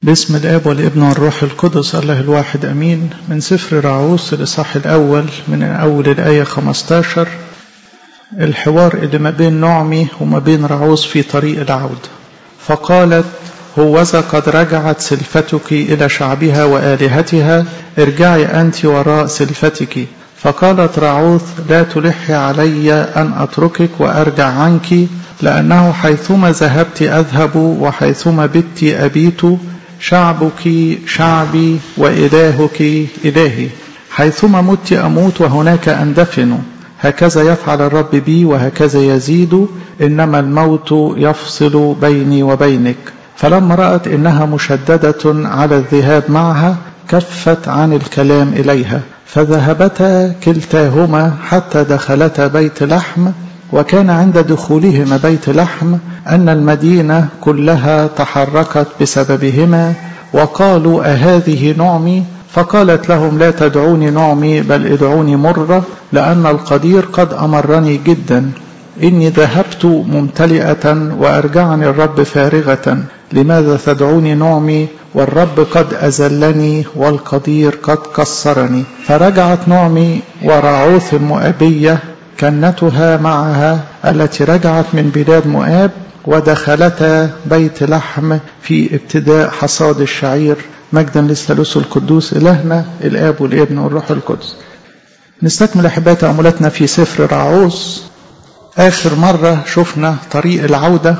باسم الاب والابن والروح القدس الله الواحد امين من سفر رعوس الاصحاح الاول من اول الايه 15 الحوار اللي ما بين نعمي وما بين رعوس في طريق العوده فقالت هوذا قد رجعت سلفتك الى شعبها والهتها ارجعي انت وراء سلفتك فقالت رعوث لا تلحي علي ان اتركك وارجع عنك لانه حيثما ذهبت اذهب وحيثما بت ابيت شعبك شعبي وإلهك إلهي حيثما مت أموت وهناك أندفن هكذا يفعل الرب بي وهكذا يزيد إنما الموت يفصل بيني وبينك فلما رأت إنها مشددة على الذهاب معها كفت عن الكلام إليها فذهبتا كلتاهما حتى دخلتا بيت لحم وكان عند دخولهما بيت لحم أن المدينة كلها تحركت بسببهما وقالوا أهذه نعمي فقالت لهم لا تدعوني نعمي بل ادعوني مرة لأن القدير قد أمرني جدا إني ذهبت ممتلئة وأرجعني الرب فارغة لماذا تدعوني نعمي والرب قد أزلني والقدير قد كسرني فرجعت نعمي ورعوث المؤبية كنتها معها التي رجعت من بلاد مؤاب ودخلتا بيت لحم في ابتداء حصاد الشعير مجدا للثالوث القدوس إلهنا الآب والابن والروح القدس نستكمل أحباء تأملاتنا في سفر رعوس آخر مرة شفنا طريق العودة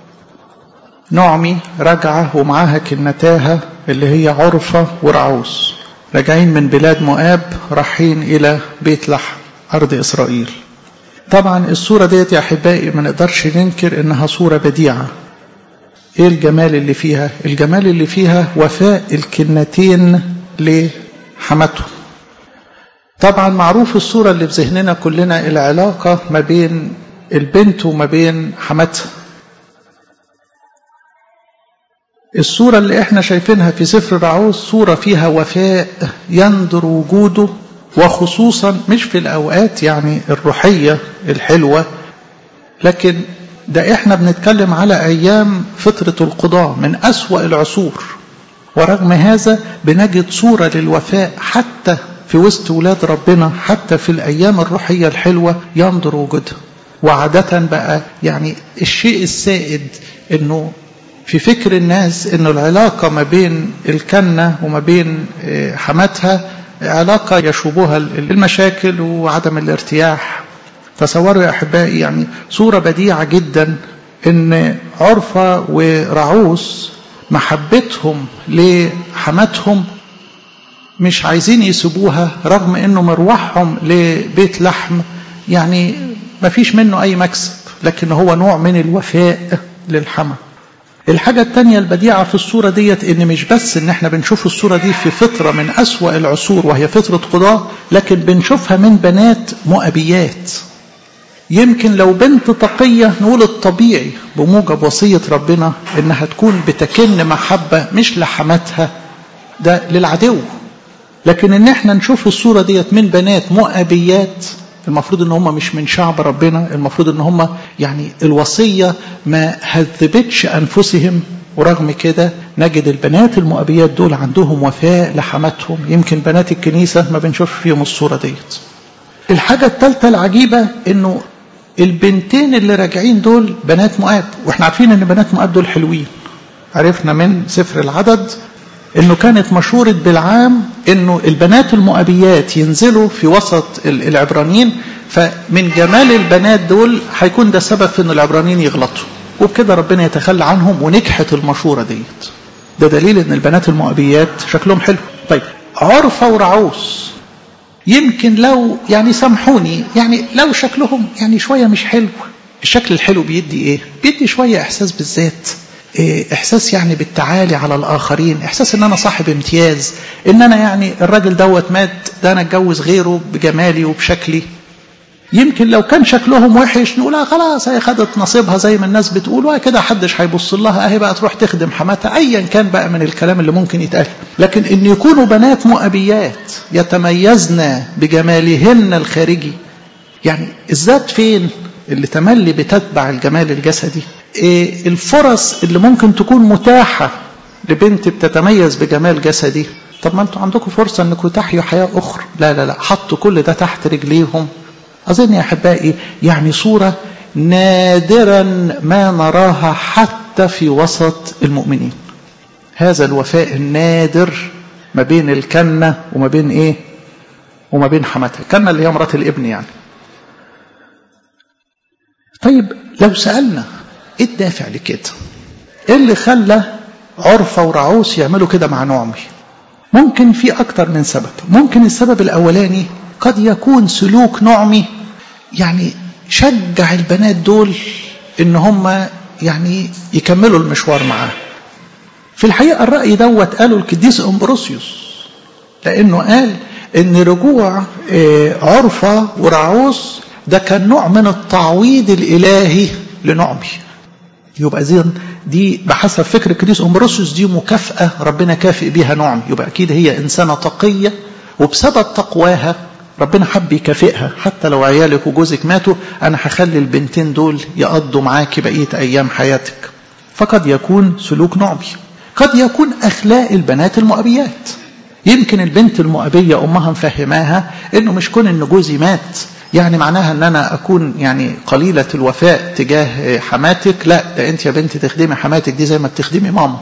نعمي رجعة ومعاها كنتاها اللي هي عرفة ورعوس راجعين من بلاد مؤاب رايحين إلى بيت لحم أرض إسرائيل طبعا الصورة ديت يا أحبائي ما نقدرش ننكر إنها صورة بديعة إيه الجمال اللي فيها؟ الجمال اللي فيها وفاء الكنتين لحماتهم طبعا معروف الصورة اللي في ذهننا كلنا العلاقة ما بين البنت وما بين حماتها الصورة اللي احنا شايفينها في سفر رعوز صورة فيها وفاء يندر وجوده وخصوصا مش في الأوقات يعني الروحية الحلوة لكن ده احنا بنتكلم على أيام فترة القضاء من أسوأ العصور ورغم هذا بنجد صورة للوفاء حتى في وسط ولاد ربنا حتى في الأيام الروحية الحلوة ينظر وجودها وعادة بقى يعني الشيء السائد انه في فكر الناس انه العلاقة ما بين الكنة وما بين حماتها علاقة يشوبها المشاكل وعدم الارتياح تصوروا يا أحبائي يعني صورة بديعة جدا إن عرفة ورعوس محبتهم لحماتهم مش عايزين يسيبوها رغم إنه مروحهم لبيت لحم يعني ما فيش منه أي مكسب لكن هو نوع من الوفاء للحمى الحاجة التانية البديعة في الصورة ديت ان مش بس ان احنا بنشوف الصورة دي في فترة من اسوأ العصور وهي فترة قضاء لكن بنشوفها من بنات مؤبيات يمكن لو بنت تقية نقول الطبيعي بموجب وصية ربنا انها تكون بتكن محبة مش لحماتها ده للعدو لكن ان احنا نشوف الصورة ديت من بنات مؤبيات المفروض ان هم مش من شعب ربنا المفروض ان هم يعني الوصية ما هذبتش انفسهم ورغم كده نجد البنات المؤبيات دول عندهم وفاء لحماتهم يمكن بنات الكنيسة ما بنشوف فيهم الصورة ديت الحاجة الثالثة العجيبة انه البنتين اللي راجعين دول بنات مؤاب واحنا عارفين ان بنات مؤاب دول حلوين عرفنا من سفر العدد انه كانت مشورة بالعام انه البنات المؤبيات ينزلوا في وسط العبرانيين فمن جمال البنات دول هيكون ده سبب في ان العبرانيين يغلطوا وبكده ربنا يتخلى عنهم ونجحت المشورة ديت ده دليل ان البنات المؤبيات شكلهم حلو طيب عرفة ورعوس يمكن لو يعني سامحوني يعني لو شكلهم يعني شوية مش حلو الشكل الحلو بيدي ايه بيدي شوية احساس بالذات احساس يعني بالتعالي على الاخرين احساس ان انا صاحب امتياز ان انا يعني الراجل دوت مات ده انا اتجوز غيره بجمالي وبشكلي يمكن لو كان شكلهم وحش نقول آه خلاص هي خدت نصيبها زي ما الناس بتقول وكده حدش هيبص لها اهي بقى تروح تخدم حماتها ايا كان بقى من الكلام اللي ممكن يتقال لكن ان يكونوا بنات مؤبيات يتميزن بجمالهن الخارجي يعني الذات فين اللي تملي بتتبع الجمال الجسدي إيه الفرص اللي ممكن تكون متاحة لبنت بتتميز بجمال جسدي طب ما انتوا عندكم فرصة انكم تحيوا حياة اخرى لا لا لا حطوا كل ده تحت رجليهم اظن يا احبائي يعني صورة نادرا ما نراها حتى في وسط المؤمنين هذا الوفاء النادر ما بين الكنة وما بين ايه وما بين حماتها الكنة اللي هي مرات الابن يعني طيب لو سألنا ايه الدافع لكده ايه اللي خلى عرفة ورعوس يعملوا كده مع نعمي ممكن في اكتر من سبب ممكن السبب الاولاني قد يكون سلوك نعمي يعني شجع البنات دول ان هم يعني يكملوا المشوار معاه في الحقيقة الرأي دوت قاله القديس أمبروسيوس لأنه قال إن رجوع عرفة ورعوس ده كان نوع من التعويض الإلهي لنعمي يبقى زين دي بحسب فكر القديس أمبروسيوس دي مكافأة ربنا كافئ بيها نعمي يبقى أكيد هي إنسانة تقية وبسبب تقواها ربنا حب يكافئها حتى لو عيالك وجوزك ماتوا أنا هخلي البنتين دول يقضوا معاكي بقية أيام حياتك فقد يكون سلوك نعمي قد يكون أخلاق البنات المؤبيات يمكن البنت المؤبية أمها مفهماها إنه مش كون إن جوزي مات يعني معناها إن أنا أكون يعني قليلة الوفاء تجاه حماتك لا ده أنت يا بنتي تخدمي حماتك دي زي ما بتخدمي ماما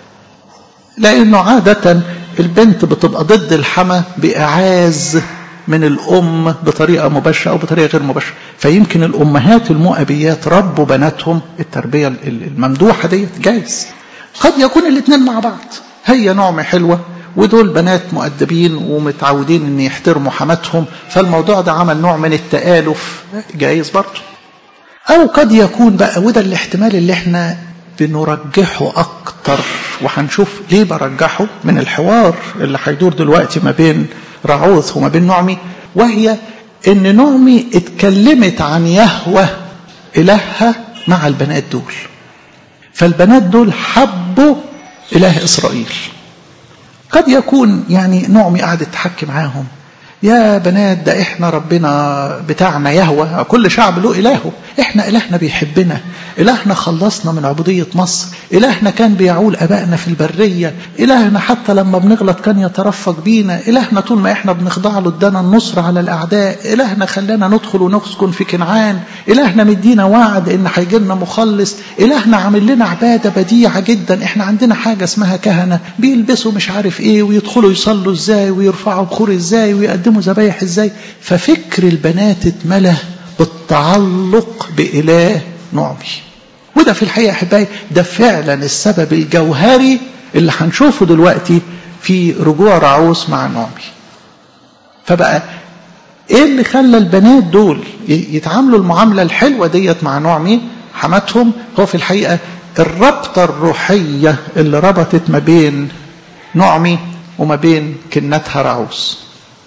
لأنه عادة البنت بتبقى ضد الحما بإعاز من الأم بطريقة مباشرة أو بطريقة غير مباشرة فيمكن الأمهات المؤبيات ربوا بناتهم التربية الممدوحة ديت جايز قد يكون الاثنين مع بعض هي نعمة حلوة ودول بنات مؤدبين ومتعودين ان يحترموا حماتهم فالموضوع ده عمل نوع من التآلف جايز برضه او قد يكون بقى وده الاحتمال اللي احنا بنرجحه اكتر وهنشوف ليه برجحه من الحوار اللي هيدور دلوقتي ما بين رعوث وما بين نعمي وهي ان نعمي اتكلمت عن يهوه الهها مع البنات دول فالبنات دول حبوا إله إسرائيل قد يكون يعني نعمي قعدت تحكي معاهم يا بنات ده احنا ربنا بتاعنا يهوى كل شعب له إلهه احنا إلهنا بيحبنا إلهنا خلصنا من عبودية مصر إلهنا كان بيعول أبائنا في البرية إلهنا حتى لما بنغلط كان يترفق بينا إلهنا طول ما احنا بنخضع له ادانا النصر على الأعداء إلهنا خلانا ندخل ونسكن في كنعان إلهنا مدينا وعد إن هيجي لنا مخلص إلهنا عامل لنا عبادة بديعة جدا احنا عندنا حاجة اسمها كهنة بيلبسوا مش عارف ايه ويدخلوا يصلوا ازاي ويرفعوا بخور ازاي ويقدموا ذبايح ازاي ففكر البنات اتملى بالتعلق بإله نعمي وده في الحقيقة أحبائي ده فعلا السبب الجوهري اللي هنشوفه دلوقتي في رجوع رعوس مع نعمي فبقى ايه اللي خلى البنات دول يتعاملوا المعاملة الحلوة ديت مع نعمي حماتهم هو في الحقيقة الربطة الروحية اللي ربطت ما بين نعمي وما بين كنتها رعوس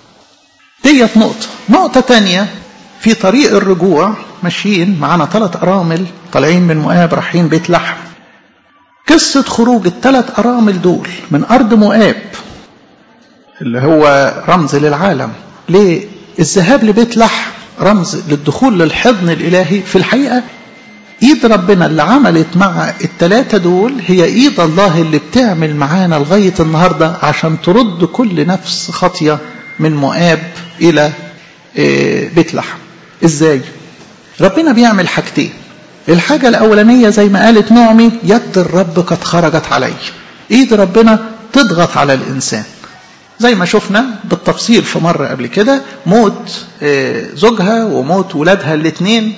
ديت نقطة نقطة تانية في طريق الرجوع ماشيين معانا ثلاث أرامل طالعين من مؤاب رايحين بيت لحم قصة خروج الثلاث أرامل دول من أرض مؤاب اللي هو رمز للعالم ليه الذهاب لبيت لحم رمز للدخول للحضن الإلهي في الحقيقة ايد ربنا اللي عملت مع الثلاثة دول هي ايد الله اللي بتعمل معانا لغاية النهاردة عشان ترد كل نفس خطية من مؤاب الى بيت لحم ازاي ربنا بيعمل حاجتين الحاجة الأولانية زي ما قالت نعمي يد الرب قد خرجت علي ايد ربنا تضغط على الإنسان زي ما شفنا بالتفصيل في مرة قبل كده موت زوجها وموت ولادها الاثنين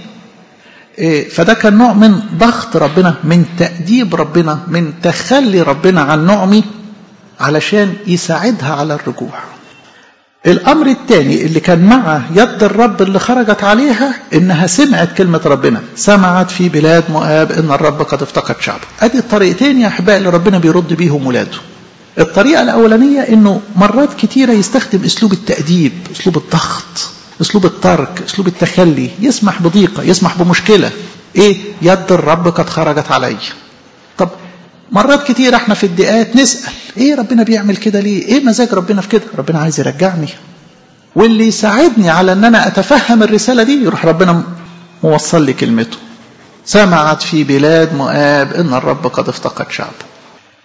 فده كان نوع من ضغط ربنا من تأديب ربنا من تخلي ربنا عن نعمي علشان يساعدها على الرجوع الأمر الثاني اللي كان مع يد الرب اللي خرجت عليها إنها سمعت كلمة ربنا سمعت في بلاد مؤاب إن الرب قد افتقد شعبه أدي الطريقتين يا أحبائي اللي ربنا بيرد بيهم ولاده الطريقة الأولانية إنه مرات كتيرة يستخدم أسلوب التأديب أسلوب الضغط أسلوب الترك أسلوب التخلي يسمح بضيقة يسمح بمشكلة إيه يد الرب قد خرجت علي طب مرات كتير احنا في الدقات نسأل ايه ربنا بيعمل كده ليه ايه مزاج ربنا في كده ربنا عايز يرجعني واللي يساعدني على ان انا اتفهم الرسالة دي يروح ربنا موصل لي كلمته سمعت في بلاد مؤاب ان الرب قد افتقد شعبه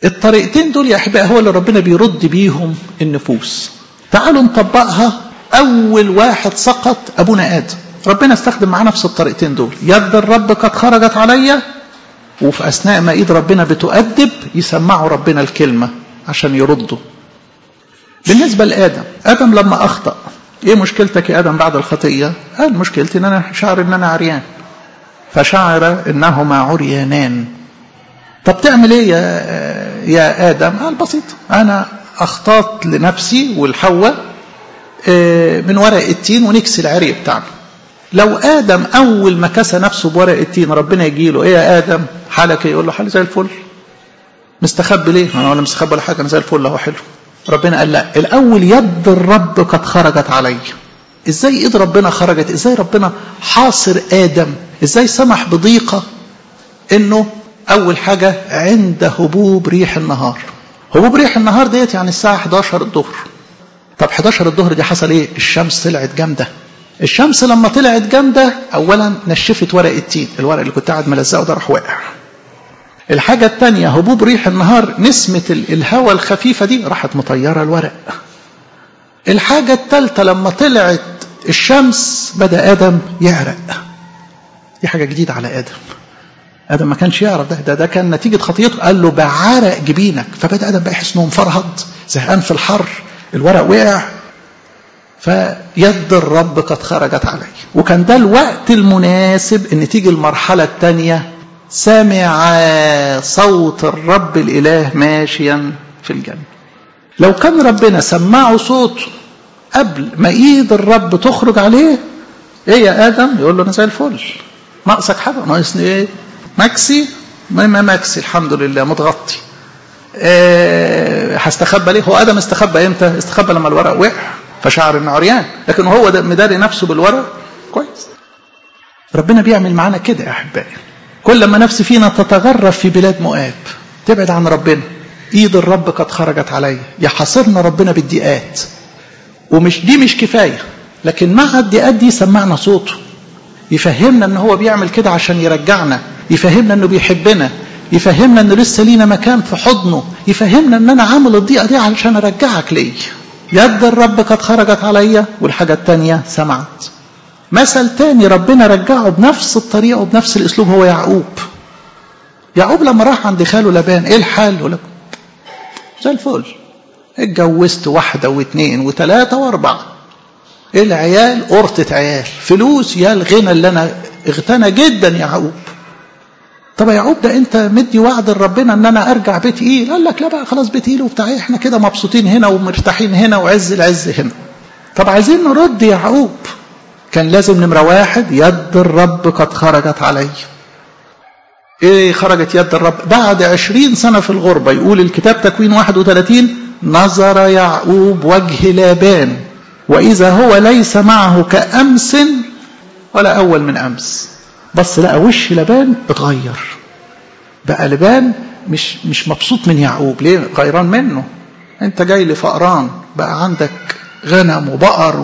الطريقتين دول يا احبائي هو اللي ربنا بيرد بيهم النفوس تعالوا نطبقها اول واحد سقط ابونا ادم ربنا استخدم معاه نفس الطريقتين دول يد الرب قد خرجت عليا وفي اثناء ما ايد ربنا بتؤدب يسمعوا ربنا الكلمه عشان يردوا بالنسبه لادم ادم لما اخطا ايه مشكلتك يا ادم بعد الخطيه قال مشكلتي ان انا شعر ان انا عريان فشعر انهما عريانان طب تعمل ايه يا يا ادم قال بسيط انا اخطات لنفسي والحواء من ورق التين ونكسي العري بتاعنا لو ادم اول ما كسى نفسه بورق التين ربنا يجي له ايه يا ادم حالك يقول له حالي زي الفل مستخبي ليه انا ولا مستخبي ولا حاجه انا زي الفل اهو حلو ربنا قال لا الاول يد الرب قد خرجت علي ازاي ايد ربنا خرجت ازاي ربنا حاصر ادم ازاي سمح بضيقه انه اول حاجه عند هبوب ريح النهار هبوب ريح النهار ديت يعني الساعه 11 الظهر طب 11 الظهر دي حصل ايه الشمس طلعت جامده الشمس لما طلعت جامده اولا نشفت ورق التين الورق اللي كنت قاعد ملزقه ده راح واقع الحاجة الثانية هبوب ريح النهار نسمة الهواء الخفيفة دي راحت مطيرة الورق الحاجة الثالثة لما طلعت الشمس بدأ آدم يعرق دي حاجة جديدة على آدم آدم ما كانش يعرف ده ده, ده كان نتيجة خطيته قال له بعرق جبينك فبدأ آدم بقى يحس إنه مفرهد زهقان في الحر الورق وقع فيد الرب قد خرجت عليه وكان ده الوقت المناسب ان تيجي المرحلة الثانية سمع صوت الرب الإله ماشيا في الجنة لو كان ربنا سمعه صوته قبل ما ايد الرب تخرج عليه ايه يا ادم يقول له انا زي الفل ناقصك حاجه ناقصني ايه مكسي ما مكسي الحمد لله متغطي إيه هستخبى ليه هو ادم استخبى امتى استخبى لما الورق وقع فشعر انه عريان لكن هو ده مداري نفسه بالورق كويس ربنا بيعمل معانا كده يا احبائي كل ما نفس فينا تتغرب في بلاد مؤاب تبعد عن ربنا ايد الرب قد خرجت علي يحاصرنا ربنا بالضيقات ومش دي مش كفايه لكن مع الضيقات دي سمعنا صوته يفهمنا ان هو بيعمل كده عشان يرجعنا يفهمنا انه بيحبنا يفهمنا انه لسه لينا مكان في حضنه يفهمنا ان انا عامل الضيقه دي علشان ارجعك لي يد الرب قد خرجت عليا والحاجه الثانيه سمعت مثل تاني ربنا رجعه بنفس الطريقه وبنفس الاسلوب هو يعقوب يعقوب لما راح عند خاله لبان ايه الحال يقول لك زي الفل اتجوزت واحده واثنين وثلاثه واربعه العيال قرطة عيال فلوس يا الغنى اللي انا اغتنى جدا يعقوب طب يا يعقوب ده انت مدي وعد لربنا ان انا ارجع بيت ايل قال لك لا بقى خلاص بيت ايل وبتاع احنا كده مبسوطين هنا ومرتاحين هنا وعز العز هنا طب عايزين نرد يعقوب كان لازم نمرة واحد يد الرب قد خرجت علي ايه خرجت يد الرب بعد عشرين سنة في الغربة يقول الكتاب تكوين 31 نظر يعقوب وجه لابان وإذا هو ليس معه كأمس ولا أول من أمس بس لقى وش لبان اتغير بقى لبان مش مش مبسوط من يعقوب ليه غيران منه انت جاي لي فقران بقى عندك غنم وبقر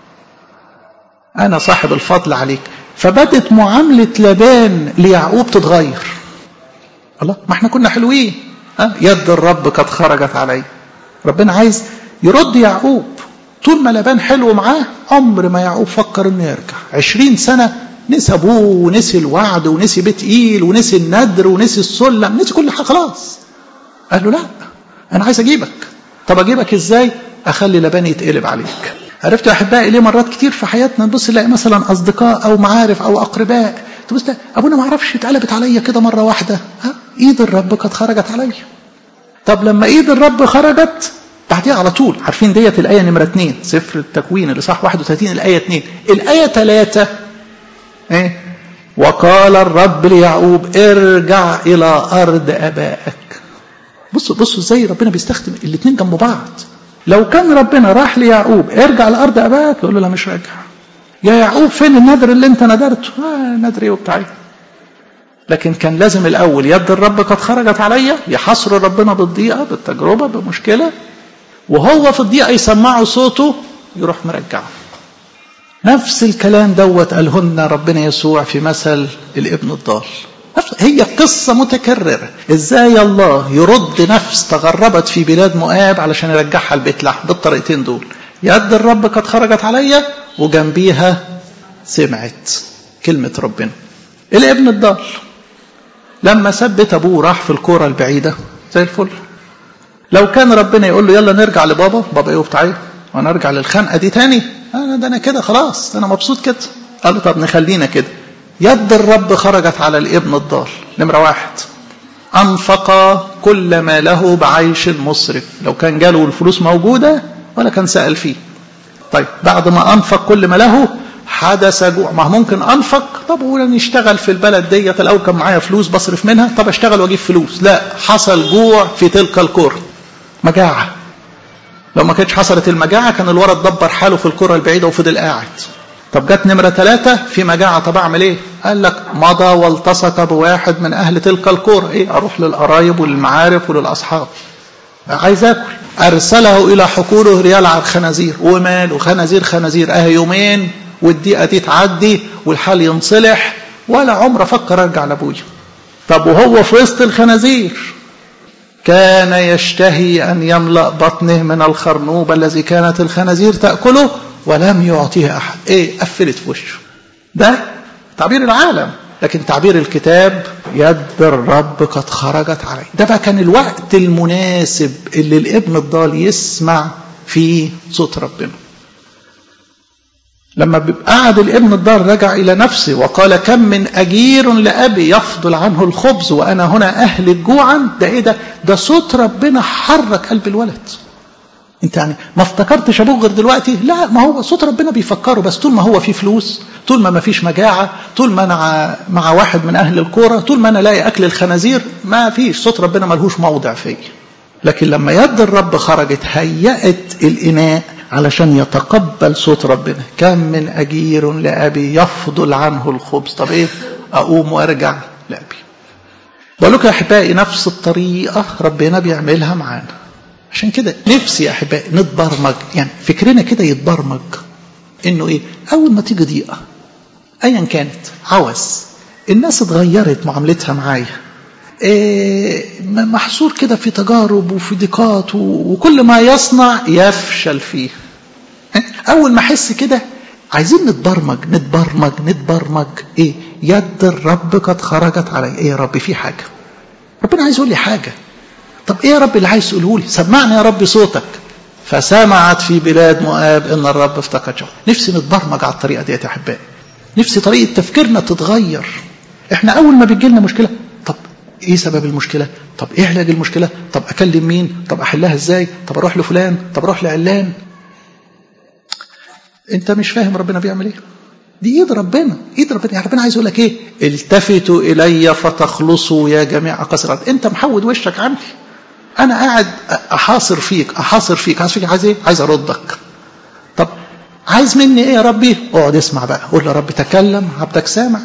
انا صاحب الفضل عليك فبدت معاملة لبان ليعقوب تتغير الله ما احنا كنا حلوين ها يد الرب قد خرجت علي ربنا عايز يرد يعقوب طول ما لبان حلو معاه عمر ما يعقوب فكر انه يرجع عشرين سنة نسي ابوه ونسي الوعد ونسي بيت ايل ونسي الندر ونسي السلم نسي كل حاجة خلاص قال له لا انا عايز اجيبك طب اجيبك ازاي اخلي لبان يتقلب عليك عرفتوا يا احبائي ليه مرات كتير في حياتنا نبص نلاقي مثلا اصدقاء او معارف او اقرباء تبص ابونا ما اعرفش اتقلبت عليا كده مره واحده ها ايد الرب قد خرجت عليا طب لما ايد الرب خرجت بعديها على طول عارفين ديت الايه نمره 2 سفر التكوين الاصحاح 31 الايه 2 الايه 3 ايه وقال الرب ليعقوب ارجع الى ارض ابائك بصوا بصوا ازاي ربنا بيستخدم الاثنين جنب بعض لو كان ربنا راح ليعقوب ارجع لارض ابائك يقول له لا مش راجع يا يعقوب فين النذر اللي انت نذرته آه نذر ايه وبتاع لكن كان لازم الاول يد الرب قد خرجت عليا يحصر ربنا بالضيقه بالتجربه بمشكله وهو في الضيقه يسمعوا صوته يروح مرجعه نفس الكلام دوت قالهن ربنا يسوع في مثل الابن الضال هي قصة متكررة ازاي الله يرد نفس تغربت في بلاد مؤاب علشان يرجعها لبيت لحم بالطريقتين دول يد الرب قد خرجت عليا وجنبيها سمعت كلمة ربنا الابن الضال لما ثبت ابوه راح في الكورة البعيدة زي الفل لو كان ربنا يقول له يلا نرجع لبابا بابا ايه وبتاع وانا ارجع للخنقة دي تاني انا ده انا كده خلاص انا مبسوط كده قال له طب نخلينا كده يد الرب خرجت على الابن الضال نمرة واحد أنفق كل ما له بعيش مسرف لو كان جاله الفلوس موجودة ولا كان سأل فيه طيب بعد ما أنفق كل ما له حدث جوع ما ممكن أنفق طب ولا نشتغل في البلد ديت الأول كان معايا فلوس بصرف منها طب أشتغل وأجيب فلوس لا حصل جوع في تلك الكرة مجاعة لو ما كانتش حصلت المجاعة كان الولد دبر حاله في الكرة البعيدة وفضل قاعد طب جت نمرة ثلاثة في مجاعة طب أعمل إيه؟ قال لك مضى والتصق بواحد من أهل تلك القرى إيه؟ أروح للقرايب وللمعارف وللأصحاب عايز آكل أرسله إلى حقوله ريال على الخنازير وماله خنازير خنازير أهي يومين والدقيقة دي تعدي والحال ينصلح ولا عمر أفكر أرجع لأبويا طب وهو في وسط الخنازير كان يشتهي أن يملأ بطنه من الخرنوب الذي كانت الخنازير تأكله ولم يعطيه أحد إيه قفلت في وشه ده تعبير العالم لكن تعبير الكتاب يد الرب قد خرجت عليه ده بقى كان الوقت المناسب اللي الابن الضال يسمع فيه صوت ربنا لما قعد الابن الضال رجع إلى نفسه وقال كم من أجير لأبي يفضل عنه الخبز وأنا هنا أهلك جوعا ده إيه ده ده صوت ربنا حرك قلب الولد انت يعني ما افتكرتش ابوه غير دلوقتي لا ما هو صوت ربنا بيفكره بس طول ما هو في فلوس طول ما ما فيش مجاعه طول ما انا مع واحد من اهل الكوره طول ما انا لاقي اكل الخنازير ما فيش صوت ربنا ملهوش موضع فيا لكن لما يد الرب خرجت هيأت الإناء علشان يتقبل صوت ربنا كم من أجير لأبي يفضل عنه الخبز طب إيه أقوم وأرجع لأبي بقول لكم يا أحبائي نفس الطريقة ربنا بيعملها معانا عشان كده نفسي يا احبائي نتبرمج يعني فكرنا كده يتبرمج انه ايه اول ما تيجي ضيقه ايا كانت عوز الناس اتغيرت معاملتها معايا إيه محصور كده في تجارب وفي ضيقات وكل ما يصنع يفشل فيه اول ما احس كده عايزين نتبرمج نتبرمج نتبرمج ايه يد الرب قد خرجت علي ايه يا رب في حاجه ربنا عايز يقول لي حاجه طب ايه يا رب اللي عايز تقوله لي سمعني يا رب صوتك فسمعت في بلاد مؤاب ان الرب افتقد شعب نفسي نتبرمج على الطريقه ديت يا احبائي نفسي طريقه تفكيرنا تتغير احنا اول ما بتجي لنا مشكله طب ايه سبب المشكله طب ايه علاج المشكله طب اكلم مين طب احلها ازاي طب اروح لفلان طب اروح لعلان انت مش فاهم ربنا بيعمل ايه دي ايد ربنا ايد ربنا يعني ربنا عايز يقول لك ايه التفتوا الي فتخلصوا يا جميع قصرات انت محود وشك عني انا قاعد احاصر فيك احاصر فيك عايز فيك عايز ايه عايز اردك طب عايز مني ايه يا ربي اقعد اسمع بقى قول يا رب تكلم عبدك سامع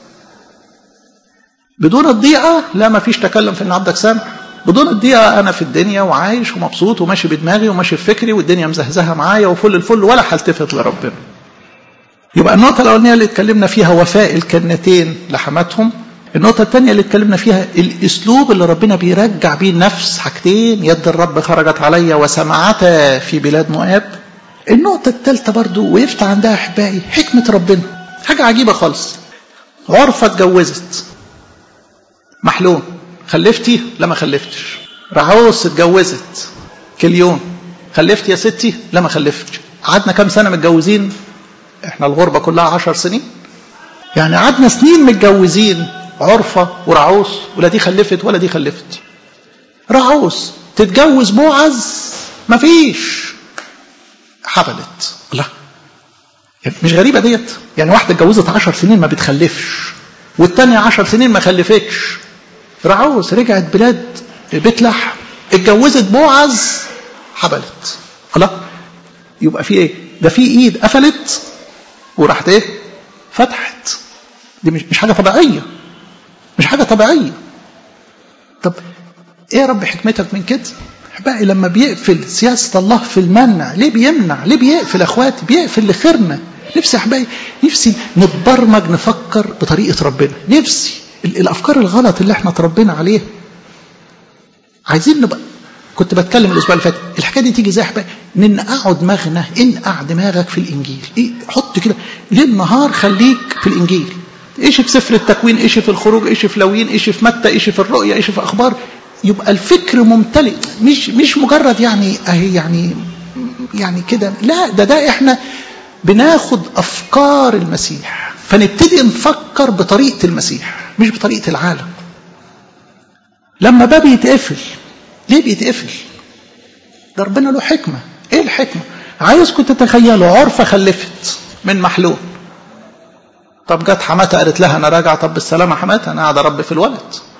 بدون الضيقه لا ما فيش تكلم في ان عبدك سامع بدون الضيقه انا في الدنيا وعايش ومبسوط وماشي بدماغي وماشي بفكري والدنيا مزهزهه معايا وفل الفل ولا هلتفت لربنا يبقى النقطة الأولانية اللي اتكلمنا فيها وفاء الكنتين لحماتهم النقطة الثانية اللي اتكلمنا فيها الأسلوب اللي ربنا بيرجع بيه النفس حاجتين يد الرب خرجت عليا وسمعتا في بلاد مؤاب النقطة الثالثة برضو وقفت عندها أحبائي حكمة ربنا حاجة عجيبة خالص عرفة اتجوزت محلوم خلفتي لا ما خلفتش رعوس اتجوزت كليون خلفتي يا ستي لا ما خلفتش قعدنا كام سنة متجوزين احنا الغربة كلها عشر سنين يعني قعدنا سنين متجوزين عرفة ورعوس ولا دي خلفت ولا دي خلفت رعوس تتجوز بوعز مفيش حبلت لا يعني مش غريبة ديت يعني واحدة اتجوزت عشر سنين ما بتخلفش والتانية عشر سنين ما خلفتش رعوس رجعت بلاد بيت لحم اتجوزت بوعز حبلت الله يبقى في ايه ده في ايد قفلت وراحت ايه فتحت دي مش مش حاجه طبيعيه مش حاجه طبيعيه طب ايه يا رب حكمتك من كده احبائي لما بيقفل سياسه الله في المنع ليه بيمنع ليه بيقفل اخواتي بيقفل لخيرنا نفسي احبائي نفسي نتبرمج نفكر بطريقه ربنا نفسي الافكار الغلط اللي احنا اتربينا عليها عايزين نبقى كنت بتكلم الاسبوع اللي فات الحكايه دي تيجي زي حبايب ننقع دماغنا انقع دماغك في الانجيل إيه حط كده ليل نهار خليك في الانجيل ايش في سفر التكوين ايش في الخروج ايش في لويين ايش في متى ايش في الرؤيا ايش في اخبار يبقى الفكر ممتلئ مش مش مجرد يعني اهي يعني يعني كده لا ده ده احنا بناخد افكار المسيح فنبتدي نفكر بطريقه المسيح مش بطريقه العالم لما باب يتقفل ليه بيتقفل ده ربنا له حكمه ايه الحكمه عايزكم تتخيلوا عرفه خلفت من محلول طب جت حماتها قالت لها انا راجعه طب بالسلامه حماتها انا قاعده اربي في الولد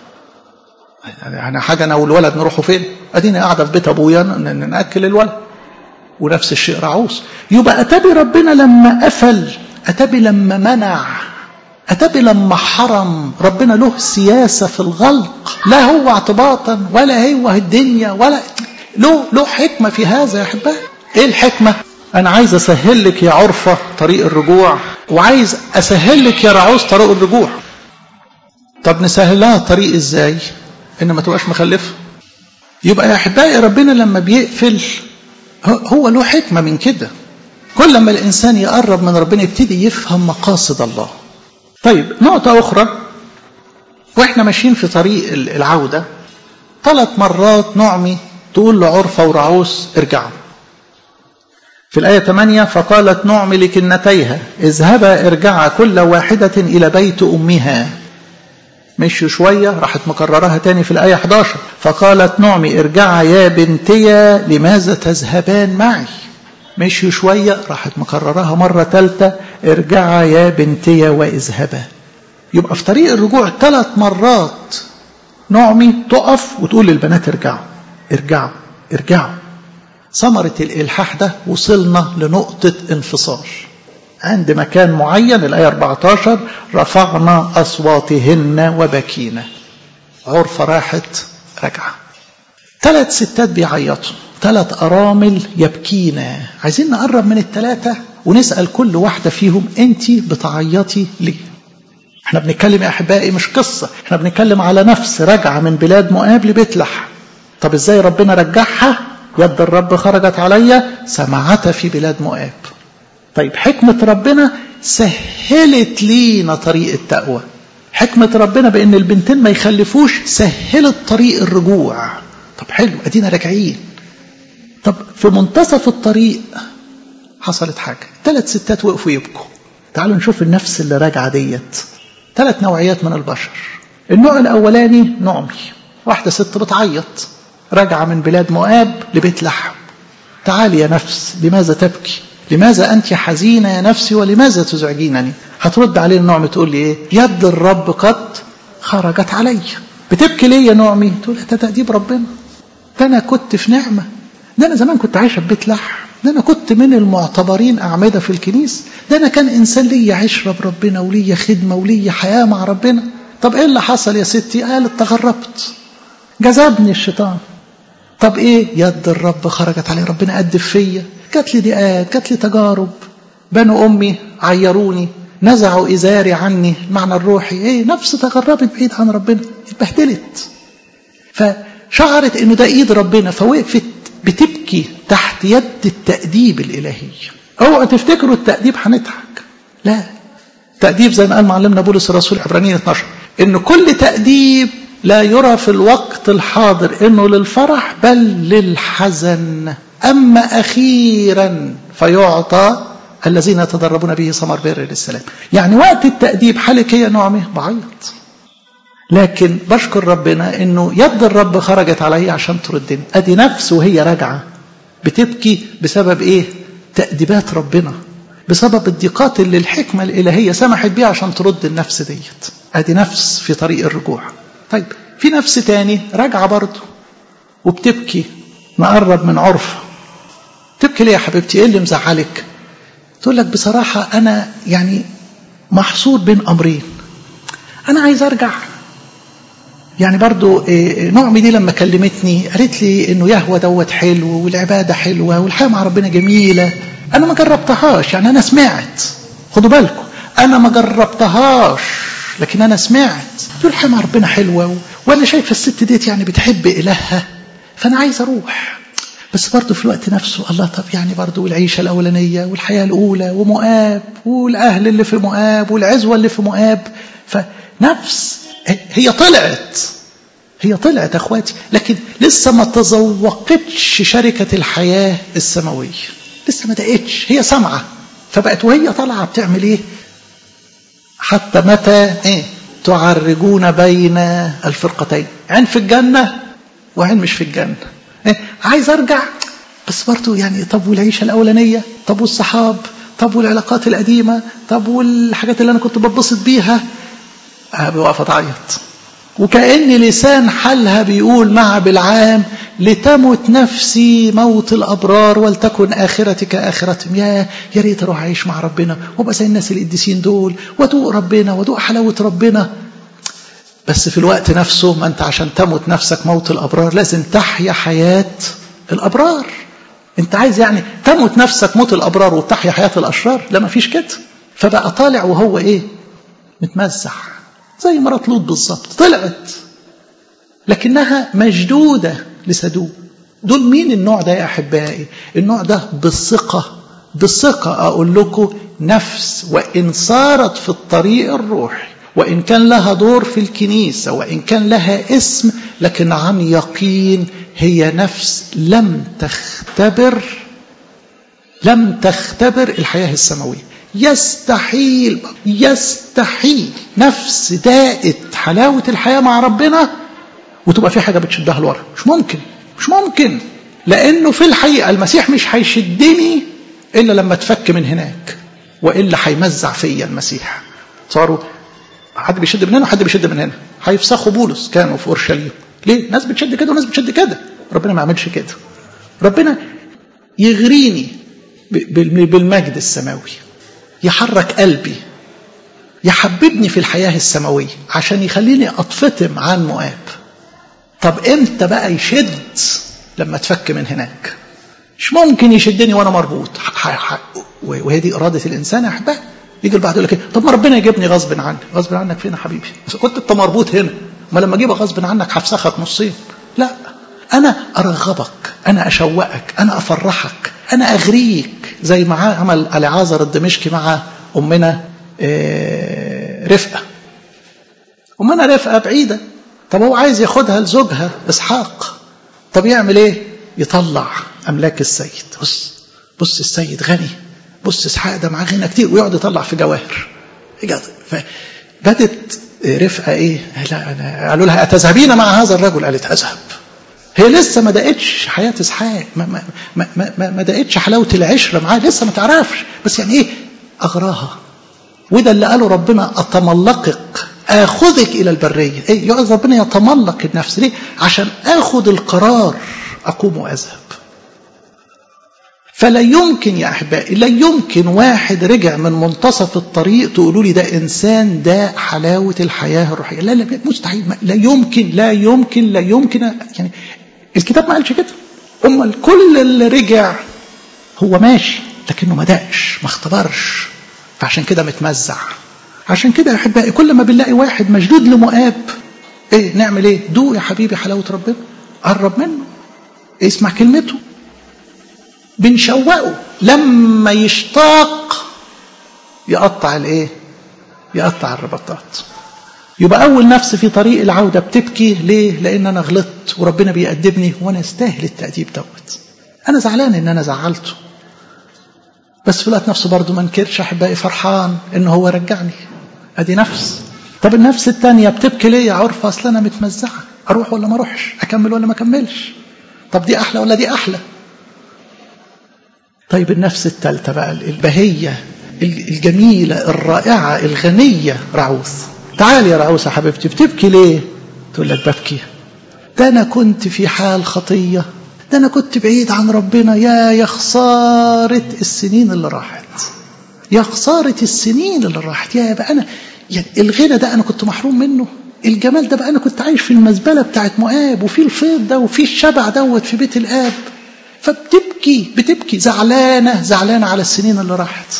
يعني حاجه انا والولد نروحوا فين اديني قاعده في بيت ابويا ناكل الولد ونفس الشيء رعوس يبقى اتابي ربنا لما قفل اتابي لما منع اتابي لما حرم ربنا له سياسه في الغلق لا هو اعتباطا ولا هو الدنيا ولا له له حكمه في هذا يا احبائي ايه الحكمه انا عايز اسهل لك يا عرفه طريق الرجوع وعايز اسهل لك يا رعوز طريق الرجوع طب نسهل لها الطريق ازاي ان ما تبقاش مخلفه يبقى يا احبائي ربنا لما بيقفل هو له حكمه من كده كل ما الانسان يقرب من ربنا يبتدي يفهم مقاصد الله طيب نقطه اخرى واحنا ماشيين في طريق العوده ثلاث مرات نعمي تقول لعرفه ورعوس ارجعوا في الآية 8 فقالت نعم لكنتيها اذهبا ارجعا كل واحدة إلى بيت أمها مشوا شوية راحت مكررها تاني في الآية 11 فقالت نعمي ارجعا يا بنتيا لماذا تذهبان معي مشوا شوية راحت مكررها مرة ثالثة ارجعا يا بنتيا واذهبا يبقى في طريق الرجوع ثلاث مرات نعمي تقف وتقول للبنات ارجعوا ارجعوا ارجعوا ثمرة الإلحاح ده وصلنا لنقطة انفصال عند مكان معين الآية 14 رفعنا أصواتهن وبكينا عرفة راحت رجعة ثلاث ستات بيعيطوا ثلاث أرامل يبكينا عايزين نقرب من الثلاثة ونسأل كل واحدة فيهم أنت بتعيطي ليه احنا بنتكلم يا أحبائي مش قصة احنا بنتكلم على نفس رجعة من بلاد مؤاب لبيت لحم طب ازاي ربنا رجعها يد الرب خرجت علي سمعتها في بلاد مؤاب طيب حكمة ربنا سهلت لينا طريق التقوى حكمة ربنا بأن البنتين ما يخلفوش سهلت طريق الرجوع طب حلو أدينا راجعين طب في منتصف الطريق حصلت حاجة ثلاث ستات وقفوا يبكوا تعالوا نشوف النفس اللي راجعة ديت ثلاث نوعيات من البشر النوع الأولاني نعمي واحدة ست بتعيط راجعة من بلاد مؤاب لبيت لحم تعالي يا نفس لماذا تبكي لماذا أنت حزينة يا نفسي ولماذا تزعجينني هترد عليه النعمة تقول لي إيه يد الرب قد خرجت علي بتبكي ليه يا نعمي تقول ده تأديب ربنا ده أنا كنت في نعمة ده أنا زمان كنت عايشة في بيت لحم ده أنا كنت من المعتبرين أعمدة في الكنيس ده أنا كان إنسان ليا عشرة بربنا وليا خدمة وليا حياة مع ربنا طب إيه اللي حصل يا ستي قالت تغربت جذبني الشيطان طب ايه يد الرب خرجت عليه ربنا قد فيا جات لي ضيقات جات لي تجارب بنو امي عيروني نزعوا ازاري عني المعنى الروحي ايه نفس تغربت بعيد عن ربنا اتبهدلت فشعرت انه ده ايد ربنا فوقفت بتبكي تحت يد التأديب الإلهي اوعوا تفتكروا التأديب هنضحك لا تأديب زي ما قال معلمنا بولس الرسول عبرانيين 12 ان كل تأديب لا يرى في الوقت الحاضر انه للفرح بل للحزن اما اخيرا فيعطى الذين يتدربون به ثمر بر للسلام يعني وقت التأديب حالك هي نعمه بعيط لكن بشكر ربنا انه يد الرب خرجت علي عشان تردني ادي نفس وهي راجعه بتبكي بسبب ايه تأديبات ربنا بسبب الضيقات اللي الحكمة الإلهية سمحت بيها عشان ترد النفس ديت ادي نفس في طريق الرجوع طيب في نفس تاني راجعة برضه وبتبكي نقرب من عرفة تبكي ليه يا حبيبتي ايه اللي مزعلك تقول لك بصراحة أنا يعني محصور بين أمرين أنا عايز أرجع يعني برضو نعمي دي لما كلمتني قالت لي انه يهوى دوت حلو والعبادة حلوة والحياة مع ربنا جميلة انا ما جربتهاش يعني انا سمعت خدوا بالكم انا ما جربتهاش لكن انا سمعت تقول حما ربنا حلوه و... وانا شايف الست ديت يعني بتحب الهها فانا عايز اروح بس برضه في الوقت نفسه الله طب يعني برضه والعيشه الاولانيه والحياه الاولى ومؤاب والاهل اللي في مؤاب والعزوه اللي في مؤاب فنفس هي طلعت هي طلعت اخواتي لكن لسه ما تذوقتش شركه الحياه السماويه لسه ما دقتش هي سامعه فبقت وهي طالعه بتعمل ايه حتى متى ايه تعرجون بين الفرقتين عين في الجنه وعين مش في الجنه إيه؟ عايز ارجع بس برضه يعني طب والعيشه الاولانيه طب والصحاب طب والعلاقات القديمه طب والحاجات اللي انا كنت بتبسط بيها واقفه تعيط وكأن لسان حالها بيقول مع بالعام لتمت نفسي موت الأبرار ولتكن آخرتي كآخرتهم يا يا ريت أروح أعيش مع ربنا وأبقى زي الناس القديسين دول وأدوق ربنا وأدوق حلاوة ربنا بس في الوقت نفسه ما أنت عشان تمت نفسك موت الأبرار لازم تحيا حياة الأبرار أنت عايز يعني تمت نفسك موت الأبرار وتحيا حياة الأشرار لا ما فيش كده فبقى طالع وهو إيه متمزح زي مرات لوط بالظبط طلعت لكنها مشدودة لسدوم دول مين النوع ده يا أحبائي النوع ده بالثقة بالثقة أقول لكم نفس وإن صارت في الطريق الروحي وإن كان لها دور في الكنيسة وإن كان لها اسم لكن عن يقين هي نفس لم تختبر لم تختبر الحياة السماوية يستحيل يستحيل نفس دائت حلاوة الحياة مع ربنا وتبقى في حاجة بتشدها لورا مش ممكن مش ممكن لأنه في الحقيقة المسيح مش هيشدني إلا لما تفك من هناك وإلا هيمزع فيا المسيح صاروا حد بيشد من هنا وحد بيشد من هنا هيفسخوا بولس كانوا في اورشليم ليه ناس بتشد كده وناس بتشد كده ربنا ما يعملش كده ربنا يغريني بالمجد السماوي يحرك قلبي يحببني في الحياة السماوية عشان يخليني أطفتم عن مؤاب طب امتى بقى يشد لما تفك من هناك مش ممكن يشدني وانا مربوط وهي دي إرادة الإنسان يا أحباب يجي البعض يقول لك طب ما ربنا يجيبني غصب عني غصب عنك فين يا حبيبي بس كنت انت مربوط هنا ما لما اجيبك غصب عنك هفسخك نصين لا انا ارغبك انا اشوقك انا افرحك انا اغريك زي ما عمل العازر الدمشقي مع امنا رفقه امنا رفقه بعيده طب هو عايز ياخدها لزوجها اسحاق طب يعمل ايه يطلع املاك السيد بص بص السيد غني بص اسحاق ده معاه غنى كتير ويقعد يطلع في جواهر بدت رفقه ايه لا أنا قالوا لها اتذهبين مع هذا الرجل قالت اذهب هي لسه ما دقتش حياه اسحاق ما, ما, ما, ما, ما دقتش حلاوه العشره معاه لسه ما تعرفش بس يعني ايه اغراها وده اللي قاله ربنا اتملقك اخذك الى البريه ايه يقعد ربنا يتملق النفس ليه عشان اخذ القرار اقوم واذهب فلا يمكن يا احبائي لا يمكن واحد رجع من منتصف الطريق تقولوا لي ده انسان ده حلاوه الحياه الروحيه لا لا مستحيل لا يمكن لا يمكن لا يمكن يعني الكتاب ما قالش كده امال كل اللي رجع هو ماشي لكنه ما دقش ما اختبرش فعشان كده متمزع عشان كده يا احبائي كل ما بنلاقي واحد مشدود لمؤاب ايه نعمل ايه دوق يا حبيبي حلاوه ربنا قرب منه اسمع كلمته بنشوقه لما يشتاق يقطع الايه يقطع الرباطات يبقى اول نفس في طريق العوده بتبكي ليه لان انا غلطت وربنا بيأدبني وانا استاهل التأديب دوت انا زعلان ان انا زعلته بس في الوقت نفسه برضه ما انكرش احبائي فرحان ان هو رجعني ادي نفس طب النفس الثانيه بتبكي ليه يا عرف اصل انا متمزعه اروح ولا ما اروحش اكمل ولا ما اكملش طب دي احلى ولا دي احلى طيب النفس الثالثة بقى البهية الجميلة الرائعة الغنية رعوث تعالي يا رعوث يا حبيبتي بتبكي ليه تقول لك ببكي ده أنا كنت في حال خطية ده أنا كنت بعيد عن ربنا يا يا خسارة السنين اللي راحت يا خسارة السنين اللي راحت يا بقى أنا يعني الغنى ده أنا كنت محروم منه الجمال ده بقى أنا كنت عايش في المزبلة بتاعت مؤاب وفي الفيض ده وفي الشبع دوت في بيت الآب فبتبكي بتبكي زعلانة زعلانة على السنين اللي راحت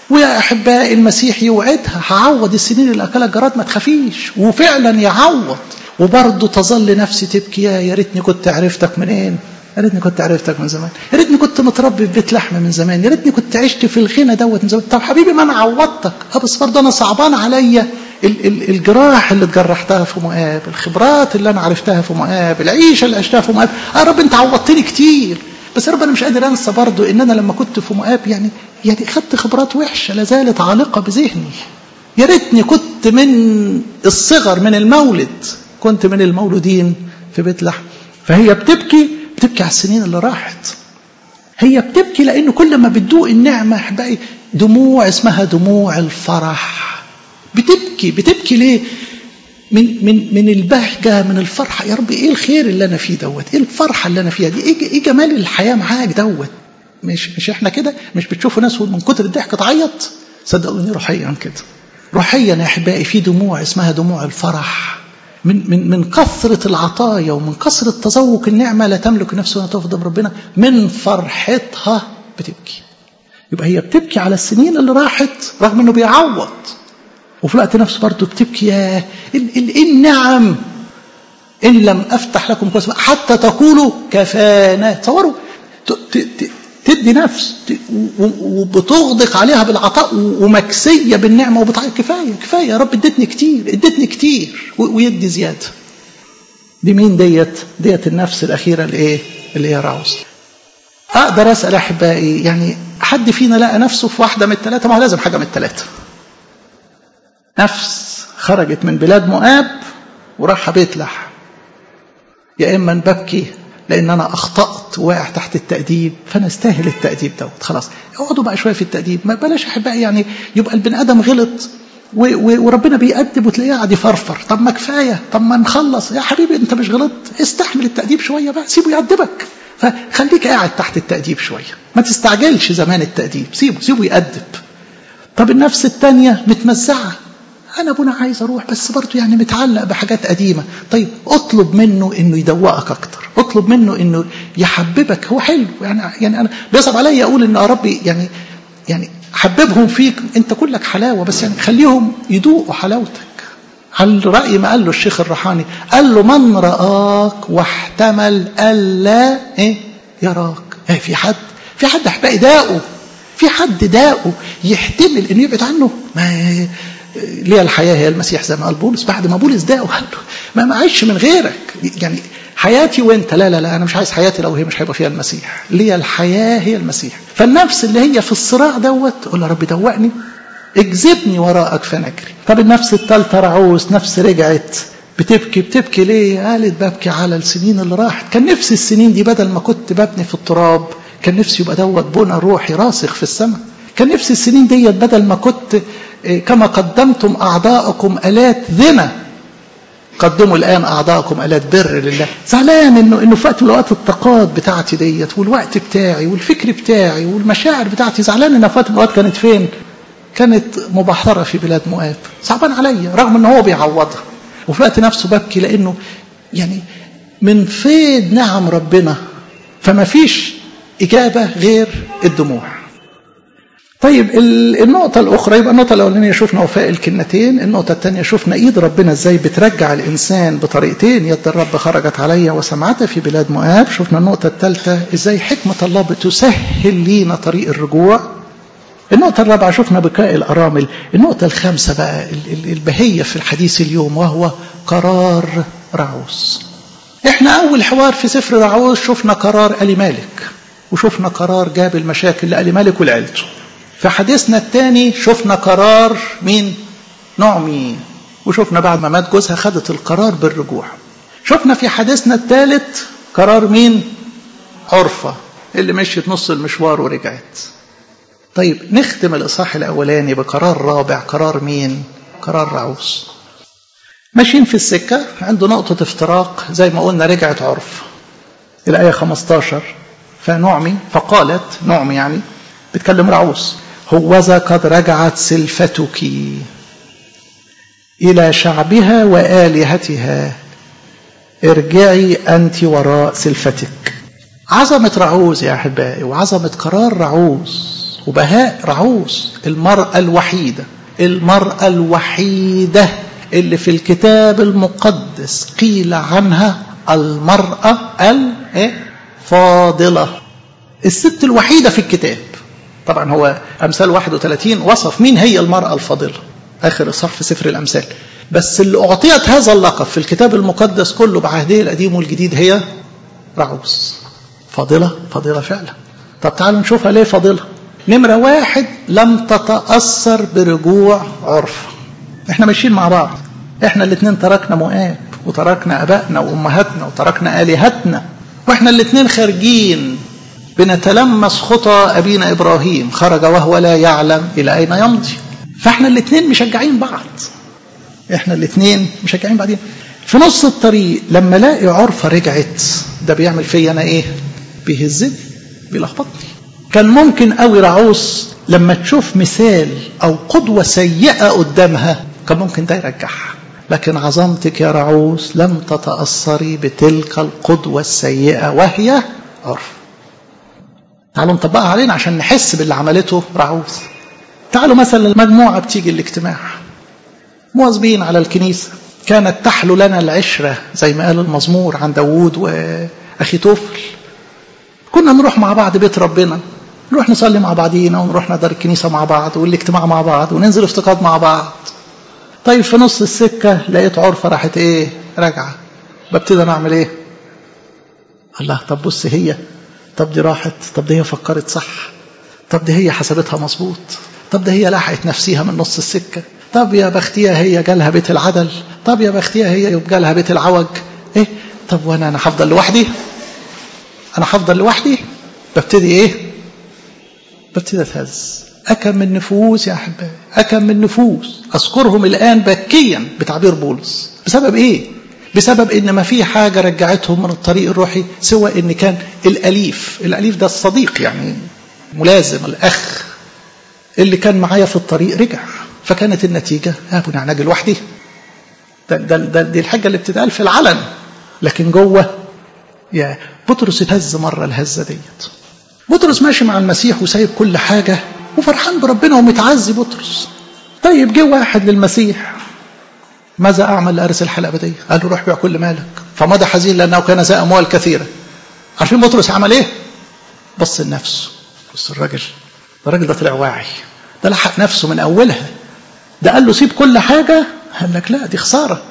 ويا احبائي المسيح يوعدها هعوض السنين اللي اكلها الجراد ما تخافيش وفعلا يعوض وبرضه تظل نفسي تبكي يا يا ريتني كنت عرفتك منين يا ريتني كنت عرفتك من زمان يا ريتني كنت متربي في بيت لحم من زمان يا ريتني كنت عشت في الغنى دوت من زمان طب حبيبي ما انا عوضتك اه بس برضه انا صعبان عليا ال- ال- الجراح اللي اتجرحتها في مؤاب الخبرات اللي انا عرفتها في مؤاب العيشه اللي عشتها في مؤاب اه رب انت عوضتني كتير بس يا رب انا مش قادر انسى برضه ان انا لما كنت في مؤاب يعني يعني خدت خبرات وحشه لا زالت عالقه بذهني يا ريتني كنت من الصغر من المولد كنت من المولودين في بيت لحم فهي بتبكي بتبكي على السنين اللي راحت هي بتبكي لانه كل ما بتدوق النعمه احبائي دموع اسمها دموع الفرح بتبكي بتبكي ليه من من من البهجه من الفرحه يا رب ايه الخير اللي انا فيه دوت ايه الفرحه اللي انا فيها دي ايه ايه جمال الحياه معاك دوت مش مش احنا كده مش بتشوفوا ناس من كتر الضحك تعيط صدقوني روحيا كده روحيا يا احبائي في دموع اسمها دموع الفرح من من من كثرة العطايا ومن كثرة تذوق النعمة لا تملك نفسها ولا تغضب ربنا من فرحتها بتبكي يبقى هي بتبكي على السنين اللي راحت رغم انه بيعوض وفي الوقت نفسه برضه بتبكي يا ال- ال- النعم ان لم افتح لكم كويس حتى تقولوا كفانا تصوروا ت- ت- ت- تدي نفس ت- و- و- وبتغدق عليها بالعطاء و- ومكسيه بالنعمه وبتعيط كفايه كفايه يا رب اديتني كتير اديتني كتير و- ويدي زياده دي مين ديت ديت النفس الاخيره اللي ايه اللي هي راوس اقدر اسال احبائي يعني حد فينا لقى نفسه في واحده من الثلاثه ما هو لازم حاجه من الثلاثه نفس خرجت من بلاد مؤاب وراح بيت لحم يا اما ببكي لان انا اخطات واقع تحت التاديب فانا استاهل التاديب دوت خلاص اقعدوا بقى شويه في التاديب ما بلاش احبائي يعني يبقى البني ادم غلط و- و- وربنا بيأدب وتلاقيه قاعد يفرفر طب ما كفايه طب ما نخلص يا حبيبي انت مش غلطت استحمل التأديب شويه بقى سيبه يأدبك فخليك قاعد تحت التأديب شويه ما تستعجلش زمان التأديب سيبه سيبه يأدب طب النفس الثانيه متمزعه انا ابونا عايز اروح بس برضه يعني متعلق بحاجات قديمه طيب اطلب منه انه يدوقك اكتر اطلب منه انه يحببك هو حلو يعني يعني انا بيصعب عليا اقول ان يا ربي يعني يعني حببهم فيك انت كلك حلاوه بس يعني خليهم يذوقوا حلاوتك على رأي ما قال له الشيخ الرحاني قال له من رآك واحتمل ألا إيه يراك إيه في حد في حد أحبائي داقه في حد داقه يحتمل إنه يبعد عنه ما ليه الحياة هي المسيح زي ما قال بولس بعد ما بولس داقه قال له ما معيش من غيرك يعني حياتي وانت لا لا لا انا مش عايز حياتي لو هي مش هيبقى فيها المسيح ليه الحياه هي المسيح فالنفس اللي هي في الصراع دوت تقول يا رب دوقني اجذبني وراءك فنجري طب النفس الثالثه رعوس نفس رجعت بتبكي بتبكي ليه قالت ببكي على السنين اللي راحت كان نفسي السنين دي بدل ما كنت ببني في التراب كان نفسي يبقى دوت بنى روحي راسخ في السماء كان نفسي السنين ديت بدل ما كنت كما قدمتم اعضاءكم الات ذنى قدموا الان اعضاءكم الات بر لله زعلان انه انه في وقت من الاوقات الطاقات بتاعتي ديت والوقت بتاعي والفكر بتاعي والمشاعر بتاعتي زعلان انها في وقت من الاوقات كانت فين؟ كانت مبحره في بلاد مؤاب صعبان عليا رغم ان هو بيعوضها وفي الوقت نفسه ببكي لانه يعني من فيض نعم ربنا فما فيش اجابه غير الدموع طيب النقطة الأخرى يبقى النقطة الأولانية شفنا وفاء الكلمتين، النقطة الثانية شفنا إيد ربنا إزاي بترجع الإنسان بطريقتين، يد الرب خرجت علي وسمعت في بلاد مؤاب، شفنا النقطة الثالثة إزاي حكمة الله بتسهل لينا طريق الرجوع. النقطة الرابعة شفنا بكاء الأرامل، النقطة الخامسة بقى البهية في الحديث اليوم وهو قرار رعوس. إحنا أول حوار في سفر رعوس شفنا قرار ألي مالك، وشفنا قرار جاب المشاكل لألي مالك ولعيلته. في حديثنا الثاني شفنا قرار مين نعمي وشفنا بعد ما مات جوزها خدت القرار بالرجوع شفنا في حديثنا الثالث قرار مين عرفة اللي مشيت نص المشوار ورجعت طيب نختم الإصحاح الأولاني بقرار رابع قرار مين قرار رعوس ماشيين في السكة عنده نقطة افتراق زي ما قلنا رجعت عرف الآية 15 فنعمي فقالت نعمي يعني بتكلم رعوس هوذا قد رجعت سلفتك إلى شعبها وآلهتها ارجعي أنت وراء سلفتك عظمة رعوز يا أحبائي وعظمة قرار رعوز وبهاء رعوس المرأة الوحيدة المرأة الوحيدة اللي في الكتاب المقدس قيل عنها المرأة الفاضلة الست الوحيدة في الكتاب طبعا هو أمثال 31 وصف مين هي المرأة الفاضلة آخر إصحاح في سفر الأمثال بس اللي أعطيت هذا اللقب في الكتاب المقدس كله بعهده القديم والجديد هي رعوس فاضلة فاضلة فعلا طب تعالوا نشوفها ليه فاضلة نمرة واحد لم تتأثر برجوع عرف احنا ماشيين مع بعض احنا الاثنين تركنا مؤاب وتركنا ابائنا وامهاتنا وتركنا الهتنا واحنا الاثنين خارجين بنتلمس خطى ابينا ابراهيم خرج وهو لا يعلم الى اين يمضي فاحنا الاثنين مشجعين بعض احنا الاثنين مشجعين بعضين في نص الطريق لما الاقي عرفه رجعت ده بيعمل فيا انا ايه بيهزني بيلخبطني كان ممكن قوي رعوس لما تشوف مثال او قدوه سيئه قدامها كان ممكن ده يرجعها لكن عظمتك يا رعوس لم تتاثري بتلك القدوه السيئه وهي عرف تعالوا نطبقها علينا عشان نحس باللي عملته رعوس تعالوا مثلا المجموعه بتيجي الاجتماع مواظبين على الكنيسه كانت تحلو لنا العشره زي ما قال المزمور عن داوود واخي توفل كنا نروح مع بعض بيت ربنا نروح نصلي مع بعضينا ونروح ندار الكنيسه مع بعض والاجتماع مع بعض وننزل افتقاد مع بعض طيب في نص السكه لقيت عرفه راحت ايه راجعه ببتدي انا اعمل ايه الله طب بص هي طب دي راحت طب دي هي فكرت صح طب دي هي حسبتها مظبوط طب ده هي لحقت نفسيها من نص السكه طب يا بختيها هي جالها بيت العدل طب يا بختيها هي يبقى لها بيت العوج ايه طب وانا انا هفضل لوحدي انا هفضل لوحدي ببتدي ايه ببتدي اتهز أكم من نفوس يا أحبائي أكم من نفوس أذكرهم الآن بكيا بتعبير بولس بسبب إيه بسبب إن ما في حاجة رجعتهم من الطريق الروحي سوى إن كان الأليف الأليف ده الصديق يعني ملازم الأخ اللي كان معايا في الطريق رجع فكانت النتيجة ها ابو نعناج لوحدي ده, ده, ده دي الحاجة اللي بتتقال في العلن لكن جوه يا بطرس اتهز مرة الهزة ديت بطرس ماشي مع المسيح وسايب كل حاجة وفرحان بربنا ومتعزي بطرس طيب جه واحد للمسيح ماذا أعمل لأرث الحياة الأبدية؟ قال له روح بيع كل مالك فمضى حزين لأنه كان ذا أموال كثيرة عارفين بطرس عمل إيه؟ بص لنفسه بص الراجل الراجل ده طلع واعي ده لحق نفسه من أولها ده قال له سيب كل حاجة قال لك لا دي خسارة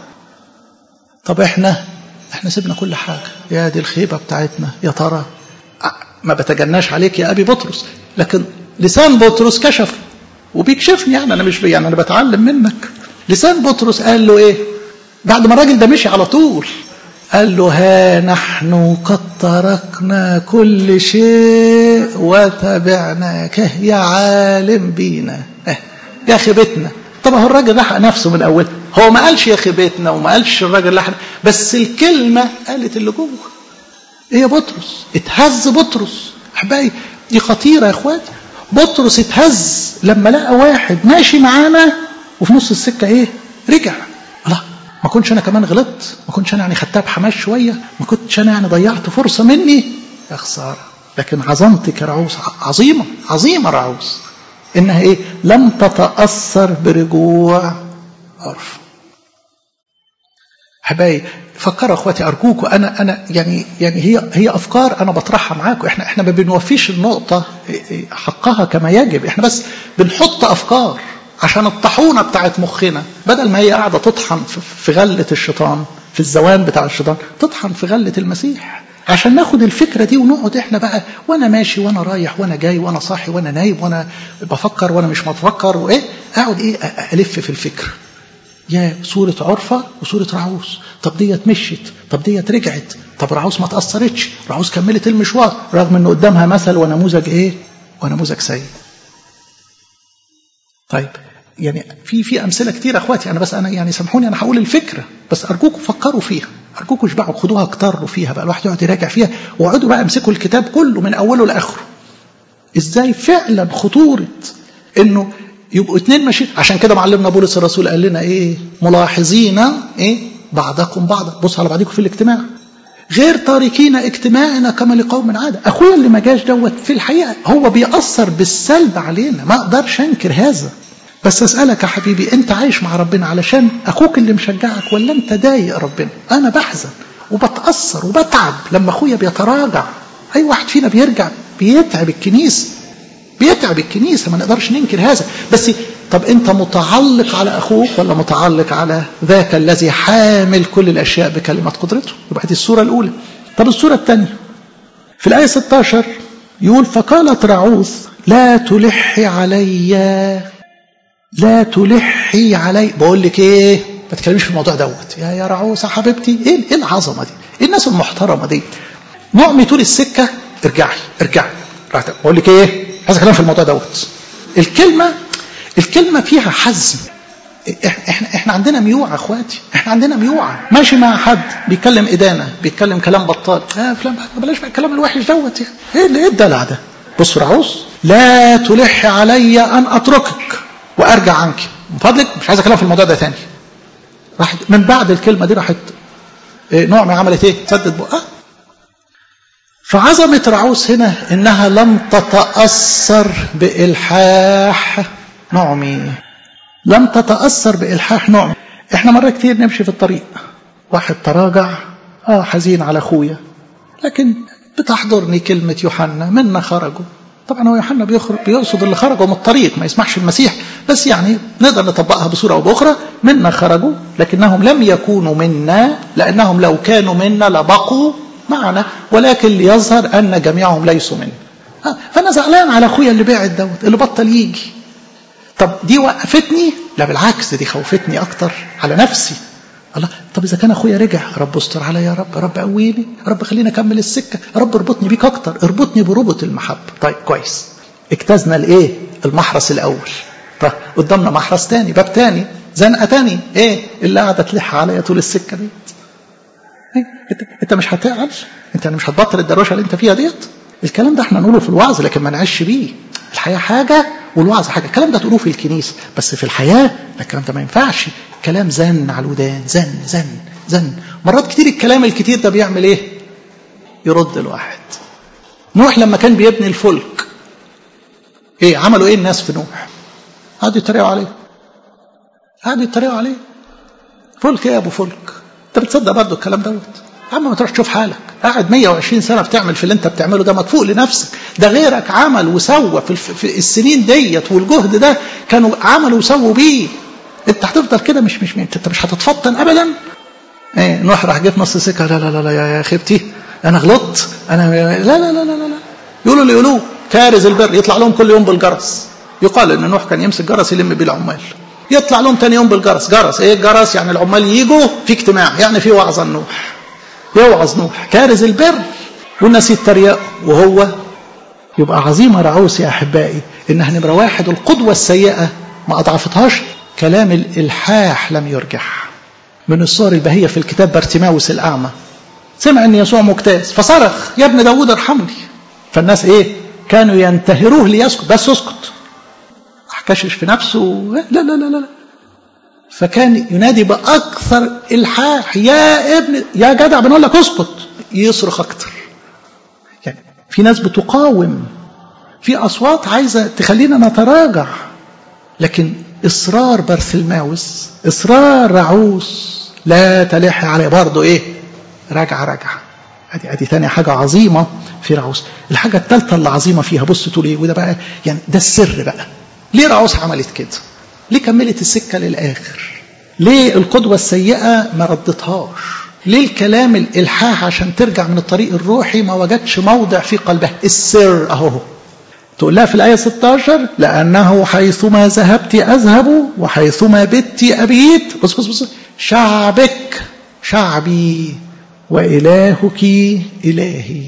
طب احنا احنا سيبنا كل حاجة يا دي الخيبة بتاعتنا يا ترى ما بتجناش عليك يا أبي بطرس لكن لسان بطرس كشف وبيكشفني يعني أنا مش يعني أنا بتعلم منك لسان بطرس قال له إيه بعد ما الراجل ده مشي على طول قال له ها نحن قد تركنا كل شيء وتبعناك يا عالم بينا اه يا خيبتنا طب هو الراجل لحق نفسه من اول هو ما قالش يا خيبتنا وما قالش الراجل لحق بس الكلمه قالت اللي جوه ايه يا بطرس اتهز بطرس احبائي دي خطيره يا اخواتي بطرس اتهز لما لقى واحد ماشي معانا وفي نص السكه ايه رجع الله ما كنتش انا كمان غلطت ما كنتش انا يعني خدتها بحماس شويه ما كنتش انا يعني ضيعت فرصه مني يا خساره لكن عظمتك يا رعوس عظيمه عظيمه رعوس انها ايه لم تتاثر برجوع عرف حبايبي فكروا اخواتي ارجوكم انا انا يعني يعني هي هي افكار انا بطرحها معاكم احنا احنا ما بنوفيش النقطه حقها كما يجب احنا بس بنحط افكار عشان الطاحونه بتاعت مخنا بدل ما هي قاعده تطحن في غله الشيطان في الزوان بتاع الشيطان تطحن في غله المسيح عشان ناخد الفكره دي ونقعد احنا بقى وانا ماشي وانا رايح وانا جاي وانا صاحي وانا نايم وانا بفكر وانا مش بفكر وايه اقعد ايه الف في الفكر يا صورة عرفة وصورة رعوس طب ديت مشيت طب ديت رجعت طب رعوس ما تأثرتش رعوس كملت المشوار رغم ان قدامها مثل ونموذج ايه ونموذج سيء طيب يعني في في امثله كتير اخواتي انا بس انا يعني سامحوني انا هقول الفكره بس ارجوكم فكروا فيها ارجوكم اشبعوا خدوها اكتروا فيها بقى الواحد يقعد يراجع فيها واقعدوا بقى امسكوا الكتاب كله من اوله لاخره ازاي فعلا خطوره انه يبقوا اتنين ماشيين عشان كده معلمنا بولس الرسول قال لنا ايه ملاحظين ايه بعضكم بعضا بص على بعضكم في الاجتماع غير تاركين اجتماعنا كما لقوم عادة أخويا اللي ما جاش دوت في الحقيقة هو بيأثر بالسلب علينا ما أقدرش أنكر هذا بس أسألك يا حبيبي أنت عايش مع ربنا علشان أخوك اللي مشجعك ولا أنت ضايق ربنا أنا بحزن وبتأثر وبتعب لما أخويا بيتراجع أي واحد فينا بيرجع بيتعب الكنيسة بيتعب الكنيسة ما نقدرش ننكر هذا بس طب أنت متعلق على أخوك ولا متعلق على ذاك الذي حامل كل الأشياء بكلمة قدرته يبقى دي الصورة الأولى طب الصورة الثانية في الآية 16 يقول فقالت رعوث لا تلحي علي لا تلحي علي بقول لك ايه ما تتكلميش في الموضوع دوت يا يا رعوث يا حبيبتي ايه ايه العظمه دي ايه الناس المحترمه دي نعمي طول السكه ارجعي ارجعي بقول لك ايه عايز كلام في الموضوع دوت الكلمه الكلمه فيها حزم احنا احنا عندنا ميوعه اخواتي احنا عندنا ميوعه ماشي مع حد بيتكلم ادانه بيتكلم كلام بطال اه فلان بلاش بقى الكلام الوحش دوت يعني ايه ايه الدلع ده بص رعوس لا تلح علي ان اتركك وارجع عنك من فضلك مش عايز اتكلم في الموضوع ده تاني راحت من بعد الكلمه دي راحت إيه نعمه عملت ايه سدت بقها فعظمة رعوس هنا إنها لم تتأثر بإلحاح نعمي لم تتأثر بإلحاح نعمي إحنا مرة كتير نمشي في الطريق واحد تراجع آه حزين على أخويا لكن بتحضرني كلمة يوحنا منا خرجوا طبعا هو يوحنا بيخرج بيقصد اللي خرجوا من الطريق ما يسمحش المسيح بس يعني نقدر نطبقها بصورة أو بأخرى منا خرجوا لكنهم لم يكونوا منا لأنهم لو كانوا منا لبقوا معنا ولكن ليظهر أن جميعهم ليسوا منا فأنا زعلان على أخويا اللي بعد دوت اللي بطل يجي طب دي وقفتني لا بالعكس دي خوفتني أكتر على نفسي الله طب إذا كان أخويا رجع رب استر عليا يا رب رب قويني رب خليني أكمل السكة رب اربطني بيك أكتر اربطني بربط المحبة طيب كويس اجتزنا الإيه المحرس الأول طيب قدامنا محرس تاني باب تاني زنقة تاني إيه اللي قاعدة تلح عليا طول السكة دي إيه؟ انت, انت مش هتعقل انت مش هتبطل الدروشه اللي انت فيها ديت الكلام ده احنا نقوله في الوعظ لكن ما نعيش بيه الحياه حاجه والوعظ حاجه الكلام ده تقولوه في الكنيسه بس في الحياه ده الكلام ده ما ينفعش كلام زن على الودان زن زن زن مرات كتير الكلام الكتير ده بيعمل ايه يرد الواحد نوح لما كان بيبني الفلك ايه عملوا ايه الناس في نوح قعدوا يتريقوا عليه قعدوا يتريقوا عليه فلك ايه يا ابو فلك انت بتصدق برضه الكلام دوت يا عم ما تروح تشوف حالك قاعد 120 سنه بتعمل في اللي انت بتعمله ده مدفوق لنفسك ده غيرك عمل وسوى في, في السنين ديت والجهد ده كانوا عملوا وسووا بيه انت هتفضل كده مش مش انت مش هتتفطن ابدا ايه نوح راح جه في نص سكه لا لا لا, لا يا خيبتي انا غلطت انا لا لا لا لا لا, لا. يقولوا اللي يقولوه كارز البر يطلع لهم كل يوم بالجرس يقال ان نوح كان يمسك جرس يلم بيه العمال يطلع لهم تاني يوم بالجرس جرس ايه الجرس يعني العمال يجوا في اجتماع يعني في وعظ نوح يوعظ نوح كارز البر والناس يتريقوا وهو يبقى عظيمة رعوس يا أحبائي إنها نمرة واحد القدوة السيئة ما أضعفتهاش كلام الإلحاح لم يرجح من الصور البهية في الكتاب بارتيماوس الأعمى سمع أن يسوع مجتاز فصرخ يا ابن داود ارحمني فالناس إيه كانوا ينتهروه ليسكت بس اسكت كشش في نفسه لا لا لا لا فكان ينادي بأكثر إلحاح يا ابن يا جدع بنقول لك اسكت يصرخ أكتر يعني في ناس بتقاوم في أصوات عايزة تخلينا نتراجع لكن إصرار برثلماوس إصرار رعوس لا تلح عليه برضه إيه راجع راجع ادي ادي ثاني حاجه عظيمه في رعوس الحاجه الثالثه اللي عظيمه فيها بص تقول ايه وده بقى يعني ده السر بقى ليه رعوس عملت كده ليه كملت السكه للاخر ليه القدوه السيئه ما ردتهاش ليه الكلام الالحاح عشان ترجع من الطريق الروحي ما وجدش موضع في قلبها السر اهو تقول لها في الآية 16 لأنه حيثما ذهبت أذهب وحيثما بت أبيت بص بص بص شعبك شعبي وإلهك إلهي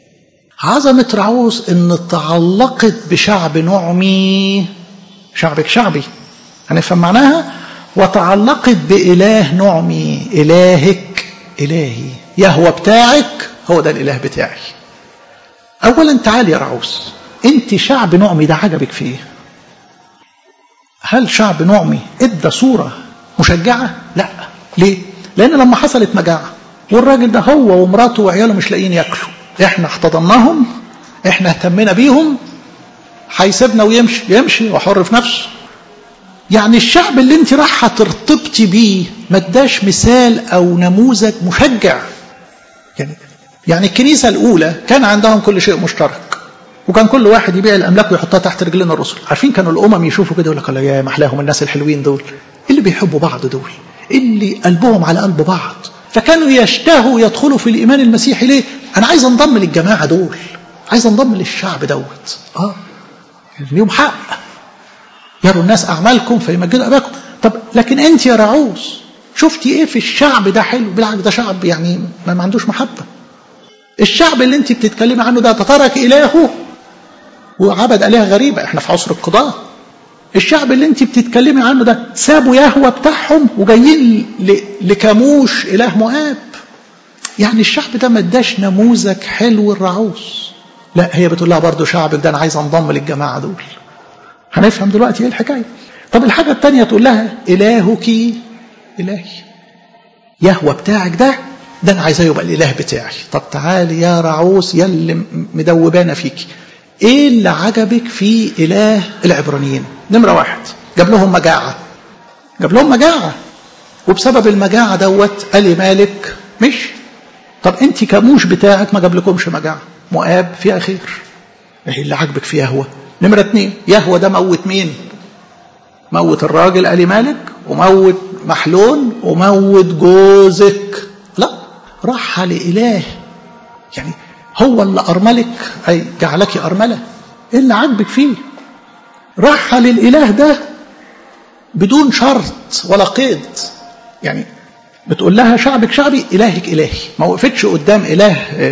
عظمة رعوس إن تعلقت بشعب نعمي شعبك شعبي هنفهم معناها وتعلقت بإله نعمي إلهك إلهي يهوى بتاعك هو ده الإله بتاعي أولا تعالي يا رعوس أنت شعب نعمي ده عجبك فيه هل شعب نعمي ادى صورة مشجعة لا ليه لأن لما حصلت مجاعة والراجل ده هو ومراته وعياله مش لاقيين ياكلوا احنا احتضناهم احنا اهتمينا بيهم هيسيبنا ويمشي يمشي وحر في نفسه يعني الشعب اللي انت رايحه ترتبطي بيه ما اداش مثال او نموذج مشجع يعني يعني الكنيسه الاولى كان عندهم كل شيء مشترك وكان كل واحد يبيع الاملاك ويحطها تحت رجلين الرسل عارفين كانوا الامم يشوفوا كده يقول لك يا محلاهم الناس الحلوين دول اللي بيحبوا بعض دول اللي قلبهم على قلب بعض فكانوا يشتهوا يدخلوا في الايمان المسيحي ليه انا عايز انضم للجماعه دول عايز انضم للشعب دوت اه ليهم حق يروا الناس اعمالكم فيمجدوا اباكم طب لكن انت يا رعوز شفتي ايه في الشعب ده حلو بالعكس ده شعب يعني ما عندوش محبه الشعب اللي انت بتتكلمي عنه ده تترك الهه وعبد آلهة غريبة احنا في عصر القضاء الشعب اللي انت بتتكلمي عنه ده سابوا يهوى بتاعهم وجايين لكاموش إله مؤاب يعني الشعب ده ما اداش نموذج حلو الرعوس لا هي بتقول لها برضه شعبك ده انا عايز انضم للجماعة دول هنفهم دلوقتي ايه الحكاية طب الحاجة التانية تقول لها إلهك إلهي يهوى بتاعك ده ده انا عايزاه يبقى الاله بتاعي طب تعالي يا رعوس يا اللي مدوبانا فيكي ايه اللي عجبك في اله العبرانيين نمره واحد جاب لهم مجاعه جاب لهم مجاعه وبسبب المجاعه دوت قال مالك مش طب انت كموش بتاعك ما جابلكمش مجاعه مؤاب فيها خير ايه اللي عجبك في يهوى نمره اتنين يهوى ده موت مين موت الراجل قال مالك وموت محلون وموت جوزك لا راح لإله يعني هو اللي أرملك أي جعلك أرملة إيه اللي عاجبك فيه راح للإله ده بدون شرط ولا قيد يعني بتقول لها شعبك شعبي إلهك إلهي ما وقفتش قدام إله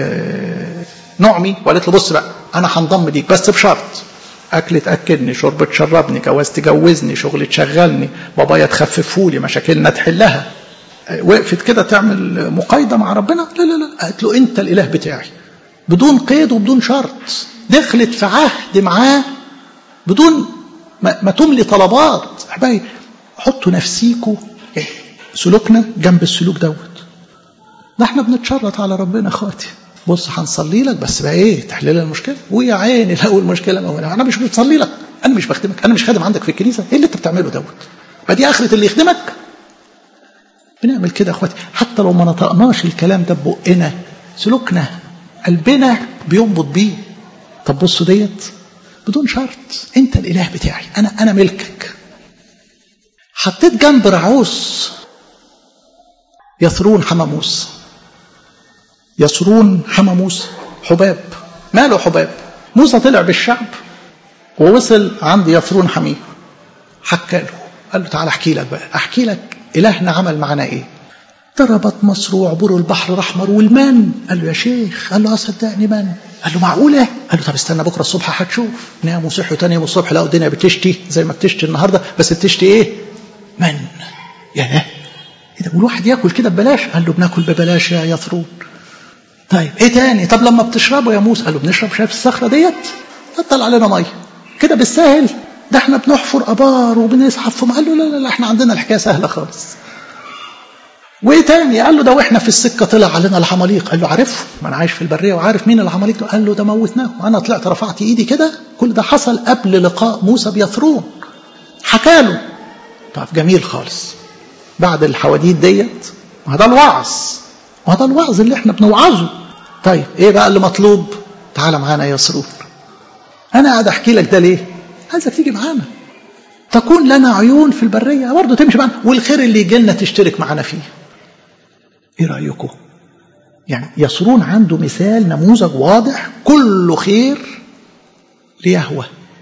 نعمي وقالت له بص بقى أنا هنضم ليك بس بشرط أكل تأكلني شرب تشربني جواز تجوزني شغل تشغلني بابايا تخففهولي مشاكلنا تحلها وقفت كده تعمل مقايضة مع ربنا لا لا لا قالت له أنت الإله بتاعي بدون قيد وبدون شرط دخلت في عهد معاه بدون ما, ما تملي طلبات احبائي حطوا نفسيكوا سلوكنا جنب السلوك دوت ده احنا بنتشرط على ربنا اخواتي بص هنصلي لك بس بقى ايه تحل لنا المشكله ويا عيني لو المشكله ما انا مش بتصلي لك انا مش بخدمك انا مش خادم عندك في الكنيسه ايه اللي انت بتعمله دوت ما دي اخره اللي يخدمك بنعمل كده اخواتي حتى لو ما نطقناش الكلام ده ببقنا سلوكنا قلبنا بينبض بيه طب بصوا ديت بدون شرط انت الاله بتاعي انا انا ملكك حطيت جنب رعوس يثرون حما موسى يثرون حما موسى حباب ماله حباب موسى طلع بالشعب ووصل عند يثرون حميه حكى له قال له تعالى احكي لك بقى احكي لك الهنا عمل معنا ايه ضربت مصر وعبور البحر الاحمر والمن قال له يا شيخ قال له اه صدقني من قال له معقوله قال له طب استنى بكره الصبح هتشوف نام وصحوا تاني يوم الصبح لقوا الدنيا بتشتي زي ما بتشتي النهارده بس بتشتي ايه من يا ايه ده والواحد ياكل كده ببلاش قال له بناكل ببلاش يا يثرون طيب ايه تاني طب لما بتشربوا يا موسى قال له بنشرب شايف الصخره ديت بطل علينا ميه كده بالسهل ده احنا بنحفر ابار وبنسحب في قال له لا لا لا احنا عندنا الحكايه سهله خالص وايه تاني قال له ده واحنا في السكه طلع علينا العماليق قال له عارفه ما انا عايش في البريه وعارف مين العماليق قال له ده موتناه وانا طلعت رفعت ايدي كده كل ده حصل قبل لقاء موسى بيثرون حكى له طب جميل خالص بعد الحواديت ديت ما ده الوعظ ما ده الوعظ اللي احنا بنوعظه طيب ايه بقى اللي مطلوب تعالى معانا يا يسرون انا قاعد احكي لك ده ليه عايزك تيجي معانا تكون لنا عيون في البريه برضه تمشي معانا والخير اللي يجي لنا تشترك معانا فيه ايه رايكم يعني يسرون عنده مثال نموذج واضح كله خير ليهوى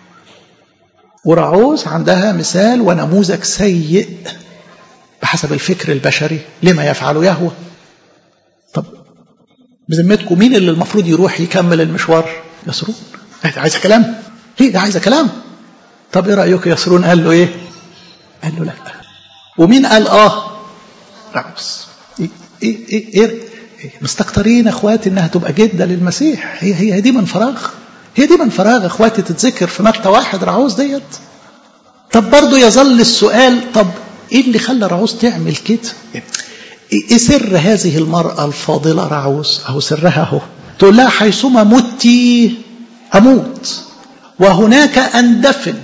ورعوز عندها مثال ونموذج سيء بحسب الفكر البشري لما يفعل يهوى طب بذمتكم مين اللي المفروض يروح يكمل المشوار يسرون عايزه كلام ليه ده عايزه كلام طب ايه رايك يسرون قال له ايه قال له لا ومين قال اه رعوز إيه إيه إيه إيه إيه مستكترين اخواتي انها تبقى جده للمسيح هي هي دي من فراغ هي دي من فراغ اخواتي تتذكر في متى واحد رعوز ديت طب برضه يظل السؤال طب ايه اللي خلى رعوز تعمل كده ايه سر هذه المرأة الفاضلة رعوس اهو سرها اهو تقول لها حيثما متي اموت وهناك اندفن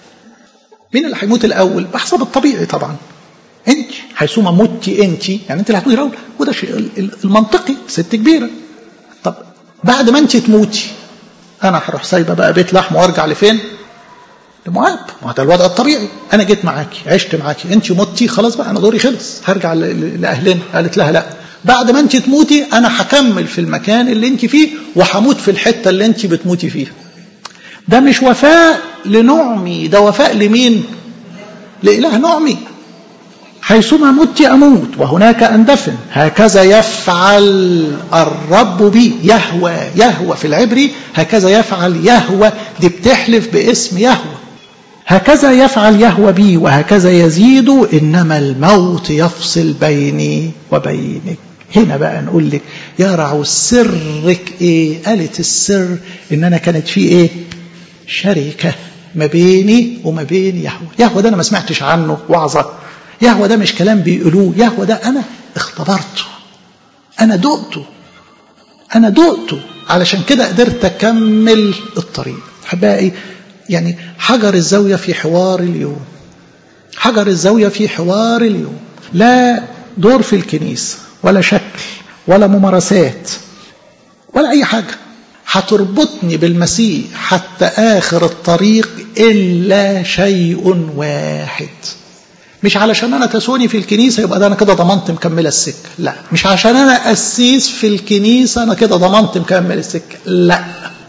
مين اللي هيموت الاول بحسب الطبيعي طبعا انت حيثما متي انت يعني انت اللي هتموتي الاول وده شيء المنطقي ست كبيره طب بعد ما انت تموتي انا هروح سايبه بقى بيت لحم وارجع لفين لمؤاب ما ده الوضع الطبيعي انا جيت معاكي عشت معاكي انت متي خلاص بقى انا دوري خلص هرجع لاهلنا قالت لها لا بعد ما انت تموتي انا هكمل في المكان اللي انت فيه وهموت في الحته اللي انت بتموتي فيها ده مش وفاء لنعمي ده وفاء لمين لإله نعمي حيثما مت أموت وهناك أندفن هكذا يفعل الرب بي يهوى يهوى في العبري هكذا يفعل يهوى دي بتحلف باسم يهوى هكذا يفعل يهوى بي وهكذا يزيد إنما الموت يفصل بيني وبينك هنا بقى نقول لك يا رعو سرك ايه قالت السر ان انا كانت في ايه شركة ما بيني وما بين يهوى يهوى ده انا ما سمعتش عنه وعظة يهوى ده مش كلام بيقولوه يهوى ده انا اختبرته انا دقته انا دقته علشان كده قدرت اكمل الطريق احبائي يعني حجر الزاوية في حوار اليوم حجر الزاوية في حوار اليوم لا دور في الكنيسة ولا شكل ولا ممارسات ولا أي حاجة هتربطني بالمسيح حتى آخر الطريق إلا شيء واحد مش علشان أنا تسوني في الكنيسة يبقى ده أنا كده ضمنت مكملة السكة لا مش عشان أنا أسيس في الكنيسة أنا كده ضمنت مكمل السكة لا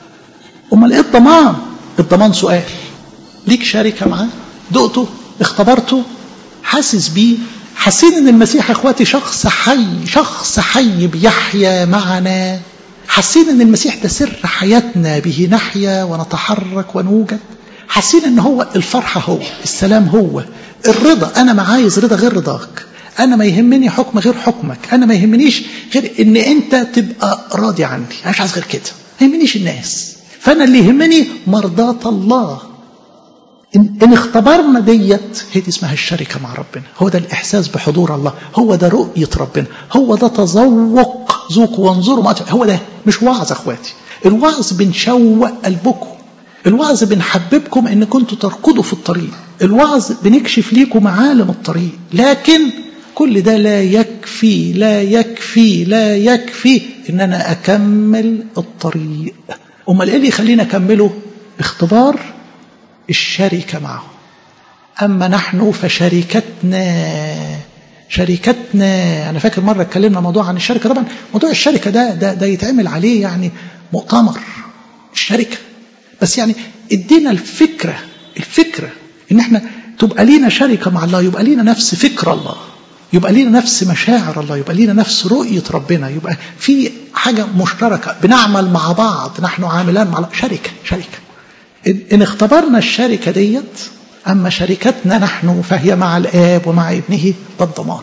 أمال إيه الضمان الضمان سؤال ليك شركة معاه دقته اختبرته حاسس بيه حاسين ان المسيح يا اخواتي شخص حي شخص حي بيحيا معنا حاسين ان المسيح ده سر حياتنا به نحيا ونتحرك ونوجد حاسين ان هو الفرحة هو السلام هو الرضا انا ما عايز رضا غير رضاك انا ما يهمني حكم غير حكمك انا ما يهمنيش غير ان انت تبقى راضي عني انا مش عايز غير كده ما يهمنيش الناس فانا اللي يهمني مرضاة الله إن, إن اختبرنا ديت هي دي اسمها الشركة مع ربنا هو ده الإحساس بحضور الله هو ده رؤية ربنا هو ده تذوق ذوقوا وانظروا ما هو ده مش وعظ أخواتي الوعظ بنشوق قلبكم الوعظ بنحببكم ان كنتوا تركضوا في الطريق الوعظ بنكشف ليكم معالم الطريق لكن كل ده لا يكفي لا يكفي لا يكفي ان انا اكمل الطريق امال ايه اللي يخليني اكمله اختبار الشركة معه أما نحن فشركتنا شركتنا أنا فاكر مرة اتكلمنا موضوع عن الشركة طبعا موضوع الشركة ده ده, ده يتعمل عليه يعني مؤتمر الشركة بس يعني ادينا الفكرة الفكرة ان احنا تبقى لينا شركة مع الله يبقى لينا نفس فكر الله يبقى لينا نفس مشاعر الله يبقى لينا نفس رؤية ربنا يبقى في حاجة مشتركة بنعمل مع بعض نحن عاملان مع الله شركة شركة إن اختبرنا الشركة ديت أما شركتنا نحن فهي مع الآب ومع ابنه ده الضمان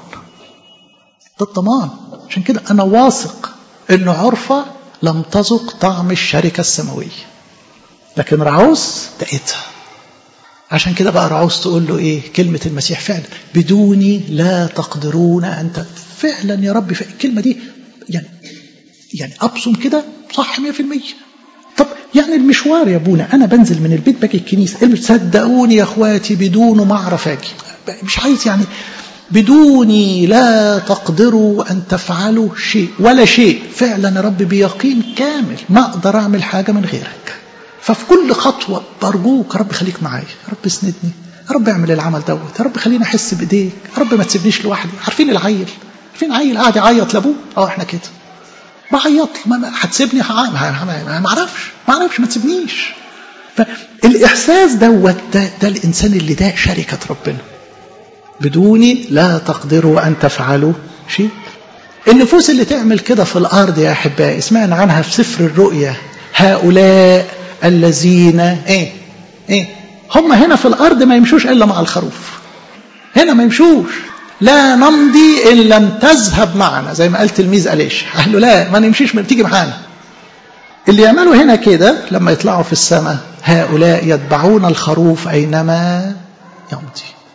ده الضمان عشان كده أنا واثق إن عرفة لم تذق طعم الشركة السماوية لكن رعوس دقتها عشان كده بقى رعوس تقول له ايه كلمة المسيح فعلا بدوني لا تقدرون أنت فعلا يا رب الكلمة دي يعني يعني أبصم كده صح 100% طب يعني المشوار يا ابونا انا بنزل من البيت باجي الكنيسه صدقوني يا اخواتي بدونه ما اعرف اجي مش عايز يعني بدوني لا تقدروا ان تفعلوا شيء ولا شيء فعلا يا رب بيقين كامل ما اقدر اعمل حاجه من غيرك ففي كل خطوه برجوك يا رب خليك معايا يا رب اسندني يا رب اعمل العمل دوت يا رب خليني احس بايديك يا رب ما تسيبنيش لوحدي عارفين العيل عارفين عيل قاعد يعيط لابوه اه احنا كده بعيط ما هتسيبني ما اعرفش ما اعرفش ما تسيبنيش فالاحساس دوت ده, ده الانسان اللي ده شركه ربنا بدوني لا تقدروا ان تفعلوا شيء النفوس اللي تعمل كده في الارض يا احبائي سمعنا عنها في سفر الرؤيا هؤلاء الذين ايه ايه هم هنا في الارض ما يمشوش الا مع الخروف هنا ما يمشوش لا نمضي إن لم تذهب معنا زي ما قال تلميذ أليش قال له لا ما نمشيش ما تيجي معانا اللي يعملوا هنا كده لما يطلعوا في السماء هؤلاء يتبعون الخروف أينما يمضي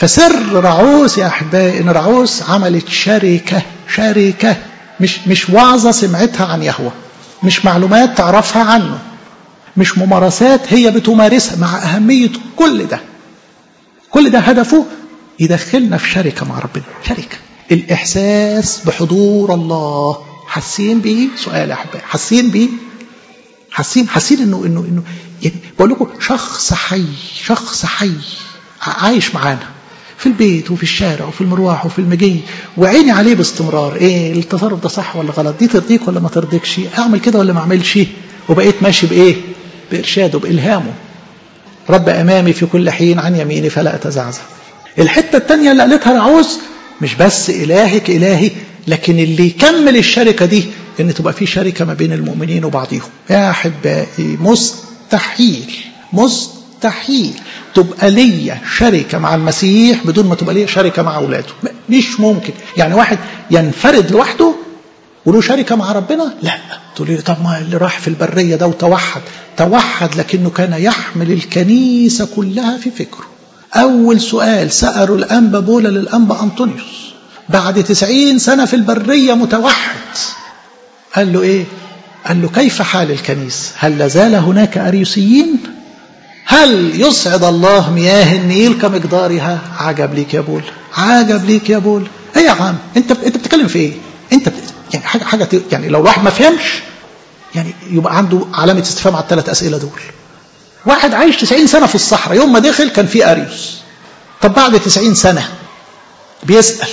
فسر رعوس يا احبائي ان رعوس عملت شركه شركه مش مش وعظه سمعتها عن يهوه مش معلومات تعرفها عنه مش ممارسات هي بتمارسها مع اهميه كل ده كل ده هدفه يدخلنا في شركه مع ربنا شركه الاحساس بحضور الله حاسين بيه سؤال يا احبائي حاسين بيه حاسين حاسين انه انه انه يعني بقول لكم شخص حي شخص حي عايش معانا في البيت وفي الشارع وفي المروح وفي المجي وعيني عليه باستمرار ايه التصرف ده صح ولا غلط دي ترضيك ولا ما ترضيكش اعمل كده ولا ما اعملش وبقيت ماشي بايه بارشاده بالهامه رب امامي في كل حين عن يميني فلا اتزعزع الحته الثانيه اللي قالتها رعوز مش بس الهك الهي لكن اللي يكمل الشركه دي ان تبقى في شركه ما بين المؤمنين وبعضهم يا احبائي مستحيل مستحيل تبقى ليا شركه مع المسيح بدون ما تبقى ليا شركه مع اولاده مش ممكن يعني واحد ينفرد لوحده وله شركه مع ربنا لا تقول لي طب ما اللي راح في البريه ده وتوحد توحد لكنه كان يحمل الكنيسه كلها في فكره اول سؤال سالوا الانبا بولا للانبا انطونيوس بعد تسعين سنه في البريه متوحد قال له ايه قال له كيف حال الكنيسه هل لازال هناك اريوسيين هل يصعد الله مياه النيل كمقدارها عجب ليك يا بول عجب ليك يا بول ايه يا عم انت انت بتتكلم في ايه انت بت... يعني حاجه حاجه يعني لو الواحد ما فهمش يعني يبقى عنده علامه استفهام على الثلاث اسئله دول واحد عايش 90 سنه في الصحراء يوم ما دخل كان في اريوس طب بعد 90 سنه بيسال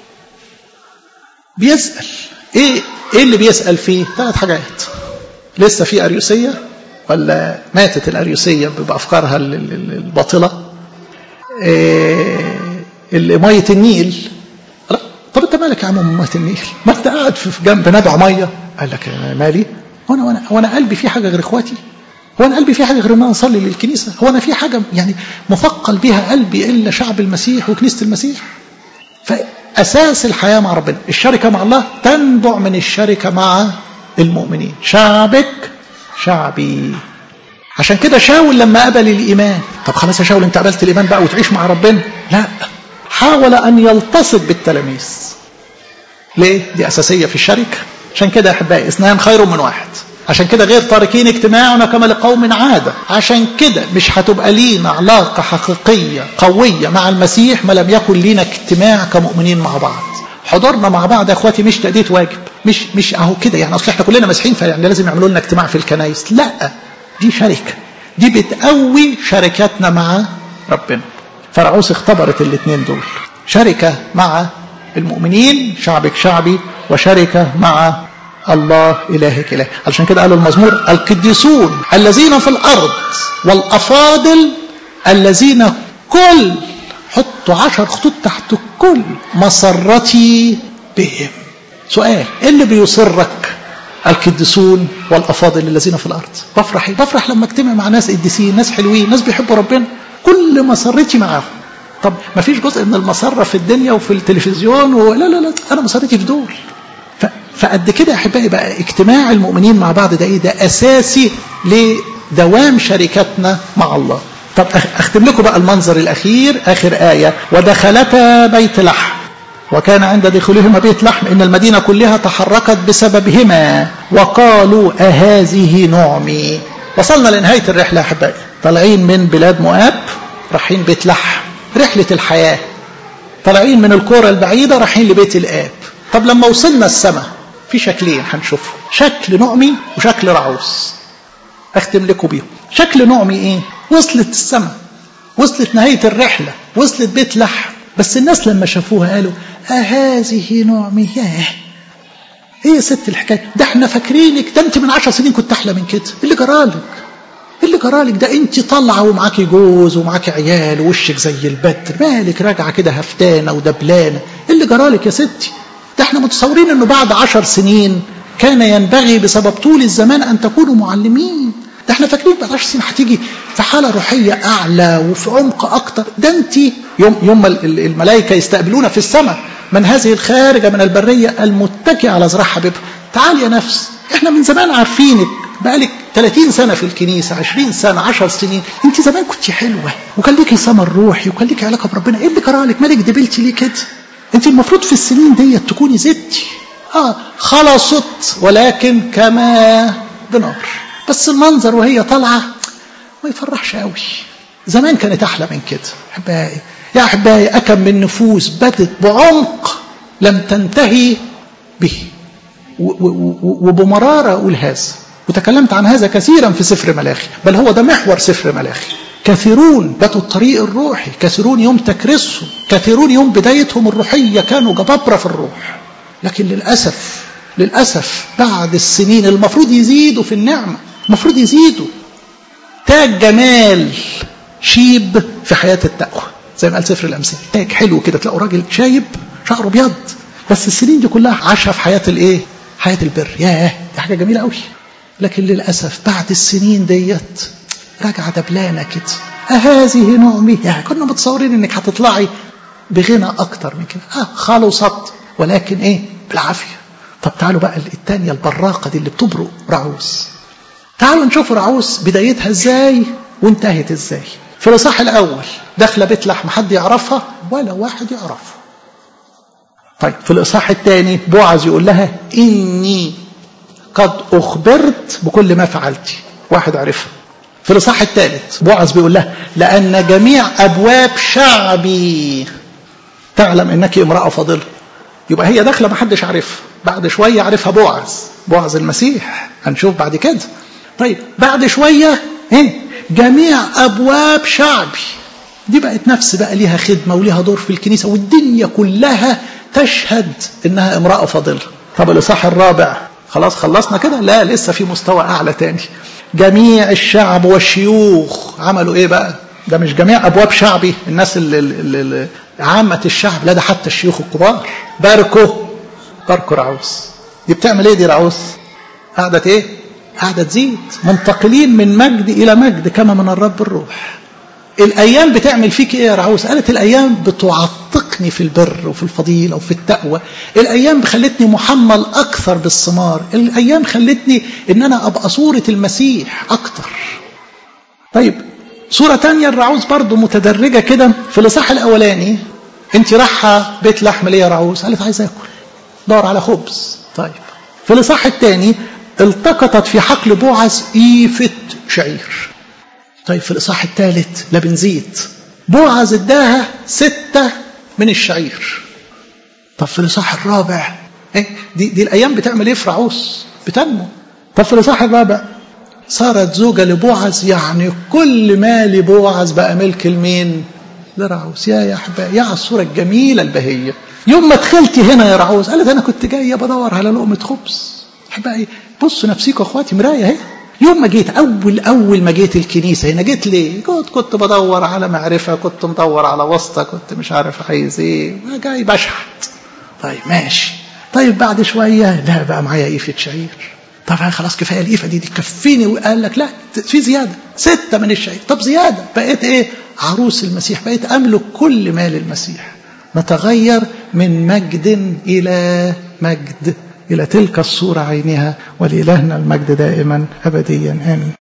بيسال ايه ايه اللي بيسال فيه ثلاث حاجات لسه في اريوسيه ولا ماتت الأريوسية بأفكارها الباطلة إيه مية النيل لا طب انت مالك يا عم مية النيل ما انت قاعد في جنب نبع مية قال لك مالي وانا وانا وانا قلبي في حاجه غير اخواتي هو انا قلبي في حاجه غير ان انا اصلي للكنيسه هو انا في حاجه يعني مثقل بها قلبي الا شعب المسيح وكنيسه المسيح فاساس الحياه مع ربنا الشركه مع الله تنبع من الشركه مع المؤمنين شعبك شعبي عشان كده شاول لما قبل الإيمان طب خلاص يا شاول انت قبلت الإيمان بقى وتعيش مع ربنا لا حاول أن يلتصق بالتلاميذ ليه؟ دي أساسية في الشركة عشان كده يا أحبائي اثنان خير من واحد عشان كده غير تاركين اجتماعنا كما لقوم عادة عشان كده مش هتبقى لينا علاقة حقيقية قوية مع المسيح ما لم يكن لينا اجتماع كمؤمنين مع بعض حضورنا مع بعض يا اخواتي مش تأدية واجب مش مش اهو كده يعني اصل احنا كلنا مسيحيين فيعني لازم يعملوا لنا اجتماع في الكنايس لا دي شركه دي بتقوي شركاتنا مع ربنا فرعوس اختبرت الاثنين دول شركه مع المؤمنين شعبك شعبي وشركه مع الله إلهك إله علشان كده قال المزمور القديسون الذين في الأرض والأفاضل الذين كل حطوا عشر خطوط تحت كل مسرتي بهم سؤال ايه اللي بيسرك القديسون والافاضل الذين في الارض بفرح بفرح لما اجتمع مع ناس قديسين ناس حلوين ناس بيحبوا ربنا كل مسرتي معاهم طب ما فيش جزء من المسره في الدنيا وفي التلفزيون ولا لا لا انا مسرتي في دول ف... فقد كده يا احبائي بقى اجتماع المؤمنين مع بعض ده ايه ده اساسي لدوام شركتنا مع الله طب اختم لكم بقى المنظر الاخير اخر ايه ودخلتا بيت لحم وكان عند دخولهما بيت لحم إن المدينة كلها تحركت بسببهما وقالوا أهذه نعمي وصلنا لنهاية الرحلة أحبائي طالعين من بلاد مؤاب رايحين بيت لحم رحلة الحياة طالعين من الكورة البعيدة رايحين لبيت الآب طب لما وصلنا السماء في شكلين هنشوفهم شكل نعمي وشكل رعوس أختم لكم بيهم شكل نعمي إيه وصلت السماء وصلت نهاية الرحلة وصلت بيت لحم بس الناس لما شافوها قالوا أهذه نعمي ياه ايه يا ست الحكايه ده احنا فاكرينك ده انت من عشر سنين كنت احلى من كده اللي جرالك اللي جرالك ده انت طالعه ومعاكي جوز ومعاكي عيال ووشك زي البدر مالك راجعه كده هفتانه ودبلانه اللي جرالك يا ستي ده احنا متصورين انه بعد عشر سنين كان ينبغي بسبب طول الزمان ان تكونوا معلمين ده احنا فاكرين بعد 10 سنين هتيجي في حاله روحيه اعلى وفي عمق اكتر ده انت يوم يوم الملائكه يستقبلونا في السماء من هذه الخارجه من البريه المتكئه على ذراع حبيبها تعالي يا نفس احنا من زمان عارفينك بقالك 30 سنة في الكنيسة 20 سنة 10 سنين انت زمان كنت حلوة وكان ليكي ثمر روحي وكان ليكي علاقة بربنا ايه اللي كرهلك مالك دبلتي ليه كده انت المفروض في السنين ديت تكوني زدتي اه خلصت ولكن كما بنار بس المنظر وهي طالعة ما يفرحش قوي زمان كانت أحلى من كده أحبائي يا أحبائي أكم من نفوس بدت بعمق لم تنتهي به وبمرارة أقول هذا وتكلمت عن هذا كثيرا في سفر ملاخي بل هو ده محور سفر ملاخي كثيرون باتوا الطريق الروحي كثيرون يوم تكريسهم كثيرون يوم بدايتهم الروحية كانوا جبابرة في الروح لكن للأسف للأسف بعد السنين المفروض يزيدوا في النعمة المفروض يزيدوا تاج جمال شيب في حياة التقوى زي ما قال سفر الأمثال تاج حلو كده تلاقوا راجل شايب شعره أبيض بس السنين دي كلها عاشها في حياة الإيه؟ حياة البر ياه دي حاجة جميلة قوي لكن للأسف بعد السنين ديت راجعة دبلانة كده أهذه نعمي يعني كنا متصورين إنك هتطلعي بغنى أكتر من كده آه خلصت ولكن إيه بالعافية طب تعالوا بقى الثانية البراقة دي اللي بتبرق رعوس تعالوا نشوف رعوس بدايتها ازاي وانتهت ازاي في الاصحاح الاول داخله بيت لحم حد يعرفها ولا واحد يعرفها طيب في الاصحاح الثاني بوعز يقول لها اني قد اخبرت بكل ما فعلت واحد عرفها في الاصحاح الثالث بوعز بيقول لها لان جميع ابواب شعبي تعلم انك امراه فاضله يبقى هي داخله ما حدش عارفها بعد شويه عرفها بوعز بوعز المسيح هنشوف بعد كده طيب بعد شويه ايه جميع ابواب شعبي دي بقت نفس بقى ليها خدمه وليها دور في الكنيسه والدنيا كلها تشهد انها امراه فاضله طب الاصحاح الرابع خلاص خلصنا كده لا لسه في مستوى اعلى تاني جميع الشعب والشيوخ عملوا ايه بقى ده مش جميع ابواب شعبي الناس اللي, اللي, اللي عامه الشعب لا ده حتى الشيوخ الكبار باركوا باركوا رعوس دي بتعمل ايه دي رعوس قاعده ايه قاعده تزيد منتقلين من مجد الى مجد كما من الرب الروح الايام بتعمل فيك ايه يا رعوس قالت الايام بتعتقني في البر وفي الفضيله وفي التقوى الايام خلتني محمل اكثر بالثمار الايام خلتني ان انا ابقى صوره المسيح اكتر طيب صورة تانية الرعوز برضو متدرجة كده في الإصحاح الأولاني أنت رايحة بيت لحم ليه يا رعوز؟ قالت عايز آكل دور على خبز طيب في الإصحاح الثاني التقطت في حقل بوعز إيفة شعير طيب في الإصحاح الثالث لا بنزيد بوعز اداها ستة من الشعير طب في الإصحاح الرابع إيه؟ دي, دي الأيام بتعمل إيه في رعوز؟ بتنمو طب في الإصحاح الرابع صارت زوجة لبوعز يعني كل ما لبوعز بقى ملك المين لرعوز يا يا أحبائي يا على الصورة الجميلة البهية يوم ما دخلتي هنا يا رعوز قالت أنا كنت جاية بدور على لقمة خبز أحبائي بصوا نفسيكم أخواتي مراية أهي يوم ما جيت أول أول ما جيت الكنيسة هنا جيت ليه؟ كنت كنت بدور على معرفة كنت مدور على واسطة كنت مش عارف عايز إيه جاي بشحت طيب ماشي طيب بعد شوية لا بقى معايا إيفة شعير طبعا خلاص كفايه الإيفة دي دي تكفيني وقال لك لا في زيادة ستة من الشعير طب زيادة بقيت إيه عروس المسيح بقيت أملك كل مال المسيح نتغير من مجد إلى مجد إلى تلك الصورة عينها ولإلهنا المجد دائما أبديا آمين